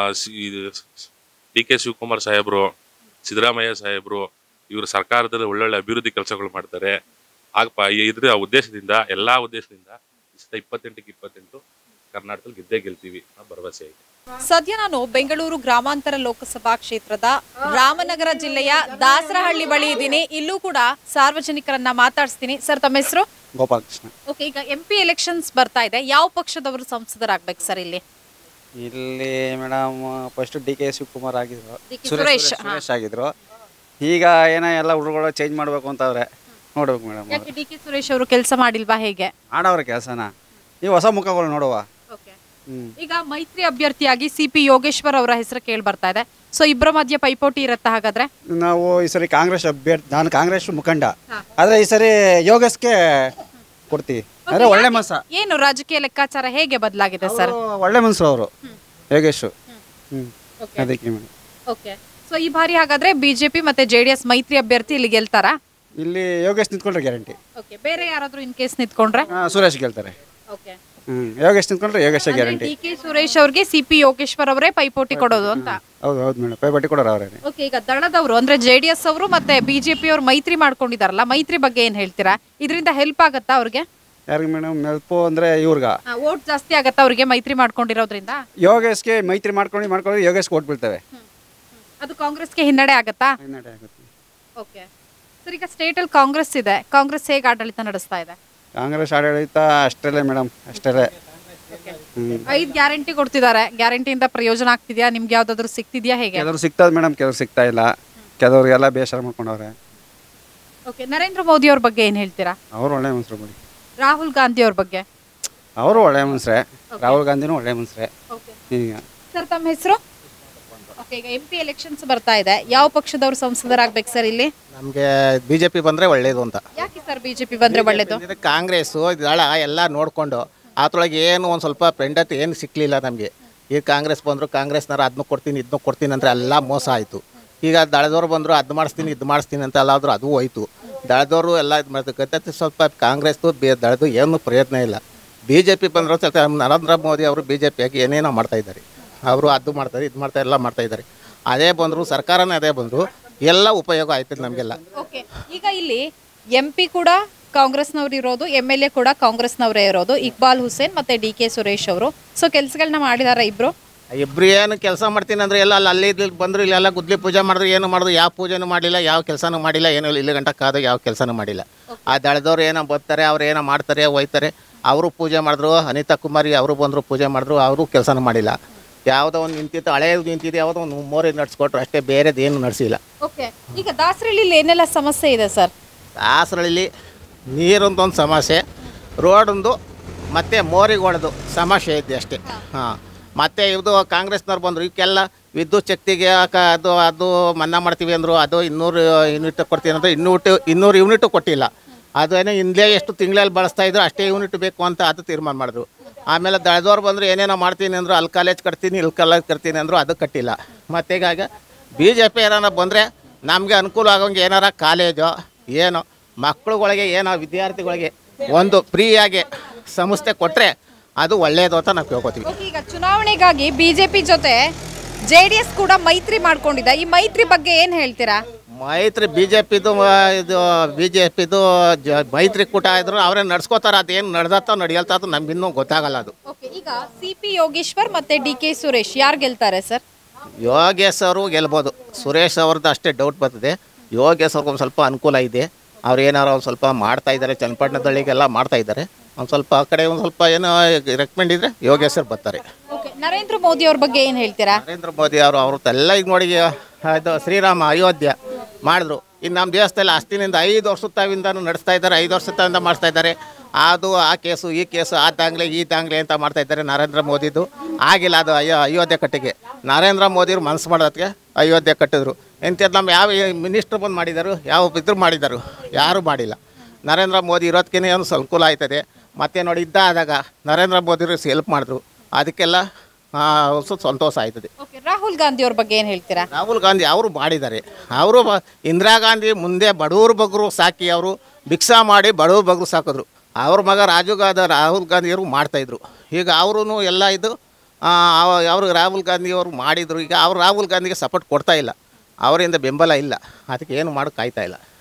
ಡಿ ಕೆ ಶಿವಕುಮಾರ್ ಸಾಹೇಬ್ರು ಸಿದ್ದರಾಮಯ್ಯ ಸಾಹೇಬ್ರು ಇವರು ಸರ್ಕಾರದಲ್ಲಿ ಒಳ್ಳೊಳ್ಳೆ ಅಭಿವೃದ್ಧಿ ಕೆಲಸಗಳು ಮಾಡ್ತಾರೆ ಆಗಪ್ಪ ಇದ್ರ ಉದ್ದೇಶದಿಂದ ಎಲ್ಲಾ ಉದ್ದೇಶದಿಂದ ಈ ಸತ ಇಪ್ಪತ್ತೆಂಟಕ್ಕೆ ಇಪ್ಪತ್ತೆಂಟು ಕರ್ನಾಟಕದಲ್ಲಿ ಗೆದ್ದೇ ಗೆಲ್ತೀವಿ ಅನ್ನೋ ಭರವಸೆ ಐತೆ ಸದ್ಯ ನಾನು ಬೆಂಗಳೂರು ಗ್ರಾಮಾಂತರ ಲೋಕಸಭಾ ಕ್ಷೇತ್ರದ ರಾಮನಗರ ಜಿಲ್ಲೆಯ ದಾಸರಹಳ್ಳಿ ಬಳಿ ಇದ್ದೀನಿ ಇಲ್ಲೂ ಕೂಡ ಸಾರ್ವಜನಿಕರನ್ನ ಮಾತಾಡಿಸ್ತೀನಿ ಸರ್ ತಮ್ಮ ಹೆಸರು ಗೋಪಾಲಕೃಷ್ಣ ಓಕೆ ಈಗ ಎಂ ಪಿ ಎಲೆಕ್ಷನ್ಸ್ ಬರ್ತಾ ಇದೆ ಯಾವ ಪಕ್ಷದವರು ಸಂಸದರಾಗ್ಬೇಕು ಸರ್ ಇಲ್ಲಿ ಇಲ್ಲಿ madam first D K Shivakumar ಆಗಿದ್ರು ಡಿ ಕೆ ಸುರೇಶ್ ಸುರೇಶ್, ಹಾ. ಸುರೇಶ್ ಆಗಿದ್ರು ಈಗ ಏನೋ ಎಲ್ಲ ಹುಡುಗರು ಚೇಂಜ್ ಮಾಡ್ಬೇಕು ಅಂತವ್ರೆ ನೋಡ್ಬೇಕು ಮೇಡಮ್ ಯಾಕೆ ಡಿ ಕೆ ಸುರೇಶ್ ಅವರು ಕೆಲಸ ಮಾಡಿಲ್ವಾ ಹೇಗೆ ಆಡವ್ರ ಕೆಲಸನ ಈ ಹೊಸ ಮುಖಗಳು ನೋಡುವ ಹ್ಮ್ ಈಗ ಮೈತ್ರಿ ಅಭ್ಯರ್ಥಿಯಾಗಿ ಸಿ ಪಿ ಯೋಗೇಶ್ವರ್ ಅವರ ಹೆಸರು ಕೇಳಿ ಬರ್ತಾ ಇದೆ ಸೊ ಇಬ್ಬರ ಮಧ್ಯೆ ಪೈಪೋಟಿ ಇರುತ್ತಾ ಹಾಗಾದ್ರೆ ನಾವು ಈ ಸರಿ ಕಾಂಗ್ರೆಸ್ ಅಭ್ಯರ್ಥಿ ನಾನು ಕಾಂಗ್ರೆಸ್ ಮುಖಂಡ ಆದರೆ ಈ ಸರಿ ಯೋಗಸ್ಗೆ ಕೊಡ್ತೀವಿ ಅಂದರೆ ಒಳ್ಳೆ ಮನಸ್ಸ ಏನು ರಾಜಕೀಯ ಲೆಕ್ಕಾಚಾರ ಹೇಗೆ ಬದಲಾಗಿದೆ ಸರ್ ಒಳ್ಳೆ ಮನಸ್ಸು ಅವರು ಯೋಗೇಶು ಹ್ಞೂ ಅದಕ್ಕೆ ಮೇಡಮ್ ಓಕೆ ಸೊ ಈ ಬಾರಿ ಹಾಗಾದ್ರೆ ಬಿಜೆಪಿ ಮತ್ತೆ ಜೆಡಿಎಸ್ ಮೈತ್ರಿ ಅಭ್ಯರ್ಥಿ ಇಲ್ಲಿ ಗೆಲ್ತಾರಾ ಇಲ್ಲಿ ಯೋಗೇಶ್ ನಿಂತ್ಕೊಂಡ್ರೆ ಗ್ಯಾರಂಟಿ ಓಕೆ ಬೇರೆ ಯಾರಾದ್ರೂ ಇನ್ ಕೇಸ್ ನಿಂತ್ಕೊಂಡ್ರೆ ಸುರೇಶ್ ಗೆಲ್ತಾರೆ ಓಕೆ ಹ್ಞೂ ಯೋಗೇಶ್ ನಿಂತ್ಕೊಂಡ್ರೆ Yogesh guarantee D K Suresh ಅವ್ರಿಗೆ ಸಿ ಪಿ ಯೋಗೇಶ್ವರ್ ಅವರೇ ಪೈಪೋಟಿ ಕೊಡೋದು ಅಂತ ಹೌದು ಹೌದು ಮೇಡಮ್ ಪೈಬಟ್ಟಿ ಕೊಡೋರು ಅವರೇ ಓಕೆ ಈಗ ದಳದವರು ಅಂದ್ರೆ ಜೆಡಿಎಸ್ ಅವರು ಮತ್ತೆ ಬಿಜೆಪಿ ಅವರು ಮೈತ್ರಿ ಮಾಡ್ಕೊಂಡಿದಾರಲ್ಲ ಮೈತ್ರಿ ಬಗ್ಗೆ ಏನ್ ಹೇಳ್ತೀರಾ ಇದರಿಂದ ಹೆಲ್ಪ್ ಆಗತ್ತಾ ಅವ್ರಿಗೆ ಯಾರಿಗೆ ಮೇಡಮ್ ನೆಲ್ಪು ಅಂದರೆ ಇವ್ರಿಗೆ ವೋಟ್ ಜಾಸ್ತಿ ಆಗತ್ತಾ ಅವ್ರಿಗೆ ಮೈತ್ರಿ ಮಾಡ್ಕೊಂಡಿರೋದ್ರಿಂದ ಯೋಗೇಶ್ಗೆ ಮೈತ್ರಿ ಮಾಡ್ಕೊಂಡು ಮಾಡ್ಕೊಂಡು ಯೋಗೇಶ್ಗೆ ಓಟ್ ಬೀಳ್ತವೆ ಅದು ಕಾಂಗ್ರೆಸ್ಗೆ ಹಿನ್ನಡೆ ಆಗತ್ತಾ ಹಿನ್ನಡೆ ಆಗುತ್ತೆ ಓಕೆ ಸರ್ ಈಗ ಸ್ಟೇಟ್ ಅಲ್ಲಿ ಕಾಂಗ್ರೆಸ್ ಇದೆ ಕಾಂಗ್ರೆಸ್ ಹೇಗೆ ಆಡಳಿತ ನಡೆಸ್ತಾ ಇದೆ ಕಾಂಗ್ರೆಸ್ ಆಡಳಿತ ಅಷ್ಟರಲ್ಲೇ ಮೇಡಮ್ ಅಷ್ಟರೇ ಹ್ಞೂ ಐದ್ ಗ್ಯಾರಂಟಿ ಕೊಡ್ತಿದ್ದಾರೆ ಗ್ಯಾರಂಟಿಯಿಂದ ಪ್ರಯೋಜನ ಆಗ್ತಿದ್ಯಾ ನಿಮ್ಗೆ ಯಾವ್ದಾದ್ರು ಸಿಗ್ತಿದ್ಯಾ ಹೇಗೆ ಕೆಲವ್ರು ಸಿಗ್ತದೆ ಮೇಡಮ್ ಕೆಲವ್ರು ಸಿಗ್ತಾ ಇಲ್ಲ ಕೆಲವ್ರಿಗೆಲ್ಲ ಬೇಸರ ಮಾಡ್ಕೊಂಡವ್ರೆ ಓಕೆ ನರೇಂದ್ರ ಮೋದಿ ಅವ್ರ ಬಗ್ಗೆ ಏನ್ ಹೇಳ್ತೀರಾ ಅವರು ಒಳ್ಳೆ ಮನುಷ್ಯರು ಬಿಡಿ ರಾಹುಲ್ ಗಾಂಧಿ ಅವ್ರ ಬಗ್ಗೆ ಅವರು ಒಳ್ಳೆ ಮನುಷ್ಯರೇ ರಾಹುಲ್ ಗಾಂಧಿನೂ ಒಳ್ಳೆ ಮನುಷ್ಯರೇ ಓಕೆ ಈಗ ಸರ್ ತಮ್ಮ ಹೆಸರು ಓಕೆ ಈಗ ಎಂ ಪಿ ಎಲೆಕ್ಷನ್ಸ್ ಬರ್ತಾ ಇದೆ ಯಾವ ಪಕ್ಷದವ್ರು ಸಂಸದರಾಗ್ಬೇಕು ಸರ್ ಇಲ್ಲಿ ನಮಗೆ ಬಿ ಜೆ ಪಿ ಬಂದರೆ ಒಳ್ಳೆಯದು ಅಂತ ಯಾಕೆ ಸರ್ ಬಿಜೆಪಿ ಬಂದ್ರೆ ಒಳ್ಳೇದು ಇದು ಕಾಂಗ್ರೆಸ್ಸು ದಳ ಎಲ್ಲ ನೋಡಿಕೊಂಡು ಅದ್ರೊಳಗೆ ಏನು ಒಂದು ಸ್ವಲ್ಪ ಫ್ರೆಂಡತ್ ಏನು ಸಿಕ್ಕಲಿಲ್ಲ ನಮಗೆ ಈಗ ಕಾಂಗ್ರೆಸ್ ಬಂದರು ಕಾಂಗ್ರೆಸ್ನವ್ರು ಅದನ್ನು ಕೊಡ್ತೀನಿ ಇದನ್ನು ಕೊಡ್ತೀನಿ ಅಂದರೆ ಎಲ್ಲ ಮೋಸ ಆಯಿತು ಈಗ ದಳದವ್ರು ಬಂದರು ಅದು ಮಾಡಿಸ್ತೀನಿ ಇದು ಮಾಡಿಸ್ತೀನಿ ಅಂತ ಎಲ್ಲಾದರೂ ಅದು ಹೋಯ್ತು ದಳದವರು ಎಲ್ಲ ಇದು ಮಾಡ್ತಾರೆ ಗದ್ದತಿ ಸ್ವಲ್ಪ ಕಾಂಗ್ರೆಸ್ದು ಬೇ ದಳದು ಏನು ಪ್ರಯತ್ನ ಇಲ್ಲ ಬಿ ಜೆ ಪಿ ಬಂದರೂ ಸ್ವಲ್ಪ ನರೇಂದ್ರ ಮೋದಿ ಅವರು ಬಿ ಜೆ ಪಿಯಾಗಿ ಏನೇನೋ ಮಾಡ್ತಾ ಇದ್ದಾರೆ ಅವರು ಅದು ಮಾಡ್ತಾರೆ ಇದು ಮಾಡ್ತಾರೆ ಎಲ್ಲ ಮಾಡ್ತಾ ಇದ್ದಾರೆ ಅದೇ ಬಂದರು ಸರ್ಕಾರನೇ ಅದೇ ಬಂದರು ಎಲ್ಲ ಉಪಯೋಗ ಆಯ್ತದೆ ನಮಗೆಲ್ಲ ಓಕೆ ಈಗ ಇಲ್ಲಿ ಎಂ ಪಿ ಕೂಡ ಕಾಂಗ್ರೆಸ್ನವ್ರು ಇರೋದು ಎಮ್ ಎಲ್ ಎ ಕೂಡ ಕಾಂಗ್ರೆಸ್ನವರೇ ಇರೋದು ಇಕ್ಬಾಲ್ ಹುಸೇನ್ ಮತ್ತೆ ಡಿ ಕೆ ಸುರೇಶ್ ಅವರು ಸೊ ಕೆಲಸಗಳನ್ನ ಮಾಡಿದಾರ ಇಬ್ರು ಇಬ್ರು ಏನು ಕೆಲಸ ಮಾಡ್ತೀನಿ ಅಂದ್ರೆ ಎಲ್ಲ ಅಲ್ಲಿ ಅಲ್ಲಿ ಇಲ್ಲಿ ಬಂದರು ಇಲ್ಲೆಲ್ಲ ಗುದ್ಲಿ ಪೂಜೆ ಮಾಡಿದ್ರು ಏನು ಮಾಡಿದ್ರು ಯಾವ ಪೂಜೆನೂ ಮಾಡಿಲ್ಲ ಯಾವ ಕೆಲಸನೂ ಮಾಡಿಲ್ಲ ಏನು ಇಲ್ಲಿ ಗಂಟ ಕಾದ ಯಾವ ಕೆಲಸನೂ ಮಾಡಿಲ್ಲ ಆ ದಳದವ್ರು ಏನೋ ಬರ್ತಾರೆ ಅವ್ರು ಏನೋ ಮಾಡ್ತಾರೆ ಹೋಯ್ತಾರೆ ಅವರು ಪೂಜೆ ಮಾಡಿದ್ರು ಅನಿತಾ ಕುಮಾರಿ ಅವರು ಬಂದರು ಪೂಜೆ ಮಾಡಿದ್ರು ಅವರು ಕೆಲಸನೂ ಮಾಡಿಲ್ಲ ಯಾವುದೋ ಒಂದು ನಿಂತಿತ್ತು ಹಳೆಯದು ನಿಂತಿದೆ ಯಾವುದೋ ಒಂದು ಮೋರಿ ನಡ್ಸ್ಕೊಟ್ರು ಅಷ್ಟೇ ಬೇರೆದೇನು ನಡೆಸಿಲ್ಲ ಓಕೆ ಈಗ ದಾಸರಳ್ಳಿಲಿ ಏನೆಲ್ಲ ಸಮಸ್ಯೆ ಇದೆ ಸರ್ ದಾಸರಳ್ಳಿ ನೀರೊಂದು ಒಂದು ಸಮಸ್ಯೆ ರೋಡೊಂದು ಮತ್ತು ಮೋರಿಗೊಳದು ಸಮಸ್ಯೆ ಇದೆ ಅಷ್ಟೇ ಹಾಂ ಮತ್ತು ಇದು ಕಾಂಗ್ರೆಸ್ನವ್ರು ಬಂದರು ಇವಕ್ಕೆಲ್ಲ ವಿದ್ಯುತ್ ಶಕ್ತಿಗೆ ಕ- ಅದು ಅದು ಮನ್ನಾ ಮಾಡ್ತೀವಿ ಅಂದರು ಅದು ಇನ್ನೂರು ಯೂನಿಟ್ ಕೊಡ್ತೀನಿ ಅಂದರೆ ಇನ್ನೂರು ಇನ್ನೂರು ಯೂನಿಟು ಕೊಟ್ಟಿಲ್ಲ ಅದು ಏನೋ ಹಿಂದೆ ಎಷ್ಟು ತಿಂಗಳಲ್ಲಿ ಬಳಸ್ತಾ ಇದ್ರು ಅಷ್ಟೇ ಯೂನಿಟ್ ಬೇಕು ಅಂತ ಅದು ತೀರ್ಮಾನ ಮಾಡಿದ್ರು ಆಮೇಲೆ ದಳದವ್ರು ಬಂದರು ಏನೇನೋ ಮಾಡ್ತೀನಿ ಅಂದರು ಅಲ್ಲಿ ಕಾಲೇಜ್ ಕಟ್ತೀನಿ ಇಲ್ಲಿ ಕಾಲೇಜ್ ಕಟ್ತೀನಿ ಅಂದರು ಅದು ಕಟ್ಟಿಲ್ಲ ಮತ್ತು ಹೀಗಾಗಿ ಬಿ ಜೆ ಪಿ ಏನಾರ ಬಂದರೆ ನಮಗೆ ಅನುಕೂಲ ಆಗೋಂಗೆ ಏನಾರ ಕಾಲೇಜು ಏನೋ ಮಕ್ಕಳುಗಳಿಗೆ ಏನೋ ವಿದ್ಯಾರ್ಥಿಗಳಿಗೆ ಒಂದು ಫ್ರೀಯಾಗಿ ಸಂಸ್ಥೆ ಕೊಟ್ಟರೆ ಅದು ಒಳ್ಳೆಯದು ಅಂತ ನಾವು ಕೇಳ್ಕೊತೀವಿ ಓಕೆ ಈಗ ಚುನಾವಣೆಗಾಗಿ ಬಿಜೆಪಿ ಜೊತೆ ಜೆ ಡಿ ಎಸ್ ಕೂಡ ಮೈತ್ರಿ ಮಾಡ್ಕೊಂಡಿದೆ ಈ ಮೈತ್ರಿ ಬಗ್ಗೆ ಏನ್ ಹೇಳ್ತೀರಾ ಮೈತ್ರಿ ಬಿ ಜೆ ಪಿದು ಇದು ಬಿ ಜೆ ಪಿದು ಜ ಮೈತ್ರಿಕೂಟ ಇದ್ರು ಅವರೇ ನಡ್ಸ್ಕೋತಾರೆ ಅದೇನು ನಡೆದತ್ತೋ ನಡೆಯಲ್ತೋ ನಮ್ಗೆ ಇನ್ನೂ ಗೊತ್ತಾಗಲ್ಲ ಅದು ಓಕೆ ಈಗ ಸಿ ಪಿ ಯೋಗೇಶ್ವರ್ ಮತ್ತೆ ಡಿ ಕೆ ಸುರೇಶ್ ಯಾರು ಗೆಲ್ತಾರೆ ಸರ್ ಯೋಗೇಶ್ ಅವರು ಗೆಲ್ಬೋದು ಸುರೇಶ್ ಅವ್ರದ್ದು ಅಷ್ಟೇ ಡೌಟ್ ಬರ್ತದೆ ಯೋಗೇಶ್ ಅವ್ರಿಗೆ ಒಂದು ಸ್ವಲ್ಪ ಅನುಕೂಲ ಇದೆ ಅವ್ರು ಏನಾರು ಒಂದು ಸ್ವಲ್ಪ ಮಾಡ್ತಾ ಇದ್ದಾರೆ ಚನ್ನಪಟ್ಟಣದಳ್ಳಿಗೆಲ್ಲ ಮಾಡ್ತಾ ಇದ್ದಾರೆ ಒಂದು ಸ್ವಲ್ಪ ಆ ಕಡೆ ಒಂದು ಸ್ವಲ್ಪ ಏನೋ ರೆಕಮೆಂಡ್ ಇದ್ದರೆ ಯೋಗೇಶ್ ಅವ್ರು ಬರ್ತಾರೆ ಓಕೆ ನರೇಂದ್ರ ಮೋದಿ ಅವ್ರ ಬಗ್ಗೆ ಏನ್ ಹೇಳ್ತೀರಾ ನರೇಂದ್ರ ಮೋದಿ ಅವರು ಅವ್ರ ಎಲ್ಲ ಈಗ ನೋಡಿ ಇದು ಶ್ರೀರಾಮ ಅಯೋಧ್ಯ ಮಾಡಿದ್ರು ಇನ್ನು ನಮ್ಮ ದೇಶದಲ್ಲಿ ಅಷ್ಟಿನಿಂದ ಐದು ವರ್ಷದ ತಾವಿಂದನೂ ನಡೆಸ್ತಾ ಇದ್ದಾರೆ ಐದು ವರ್ಷದ ತಾವಿಂದ ಮಾಡಿಸ್ತಾ ಇದ್ದಾರೆ ಅದು ಆ ಕೇಸು ಈ ಕೇಸು ಆ ದಾಂಗ್ಲೆ ಈ ದಾಂಗ್ಲೆ ಅಂತ ಮಾಡ್ತಾ ಇದ್ದಾರೆ ನರೇಂದ್ರ ಮೋದಿದು ಆಗಿಲ್ಲ ಅದು ಅಯೋ ಅಯೋಧ್ಯೆ ಕಟ್ಟಿಗೆ ನರೇಂದ್ರ ಮೋದಿಯವ್ರು ಮನಸ್ಸು ಮಾಡೋದಕ್ಕೆ ಅಯೋಧ್ಯೆ ಕಟ್ಟಿದ್ರು ಎಂಥದ್ದು ನಮ್ಮ ಯಾವ ಮಿನಿಸ್ಟ್ರ್ ಬಂದು ಮಾಡಿದರು ಯಾವ ಇದ್ರು ಮಾಡಿದರು ಯಾರೂ ಮಾಡಿಲ್ಲ ನರೇಂದ್ರ ಮೋದಿ ಇರೋದಕ್ಕೇ ಒಂದು ಸ್ವಲ್ಪ ಅನುಕೂಲ ಆಯ್ತದೆ ಮತ್ತೆ ನೋಡಿ ಇದ್ದ ಆದಾಗ ನರೇಂದ್ರ ಮೋದಿರು ಹೆಲ್ಪ್ ಮಾಡಿದ್ರು ಅದಕ್ಕೆಲ್ಲ ಆ, ಸ್ವಲ್ಪ ಸಂತೋಷ ಆಯ್ತದೆ ಓಕೆ ರಾಹುಲ್ ಗಾಂಧಿ ಅವ್ರ ಬಗ್ಗೆ ಏನ್ ಹೇಳ್ತೀರಾ ರಾಹುಲ್ ಗಾಂಧಿ ಅವರು ಮಾಡಿದ್ದಾರೆ ಅವರು ಬ- ಇಂದಿರಾ ಗಾಂಧಿ ಮುಂದೆ ಬಡವ್ರ ಬಗ್ರು ಸಾಕಿ ಅವರು ಭಿಕ್ಷಾ ಮಾಡಿ ಬಡವ್ರ ಬಗ್ರು ಸಾಕಿದ್ರು ಅವ್ರ ಮಗ ರಾಜೀವ್ ಗಾಂಧಿ ರಾಹುಲ್ ಗಾಂಧಿಯವರು ಮಾಡ್ತಾಯಿದ್ರು ಈಗ ಅವರು ಎಲ್ಲ ಇದು ಅವರು ರಾಹುಲ್ ಗಾಂಧಿಯವರು ಮಾಡಿದರು ಈಗ ಅವ್ರು ರಾಹುಲ್ ಗಾಂಧಿಗೆ ಸಪೋರ್ಟ್ ಕೊಡ್ತಾ ಇಲ್ಲ ಅವರಿಂದ ಬೆಂಬಲ ಇಲ್ಲ ಅದಕ್ಕೆ ಏನು ಮಾಡೋಕೆ ಕಾಯ್ತಾ ಇಲ್ಲ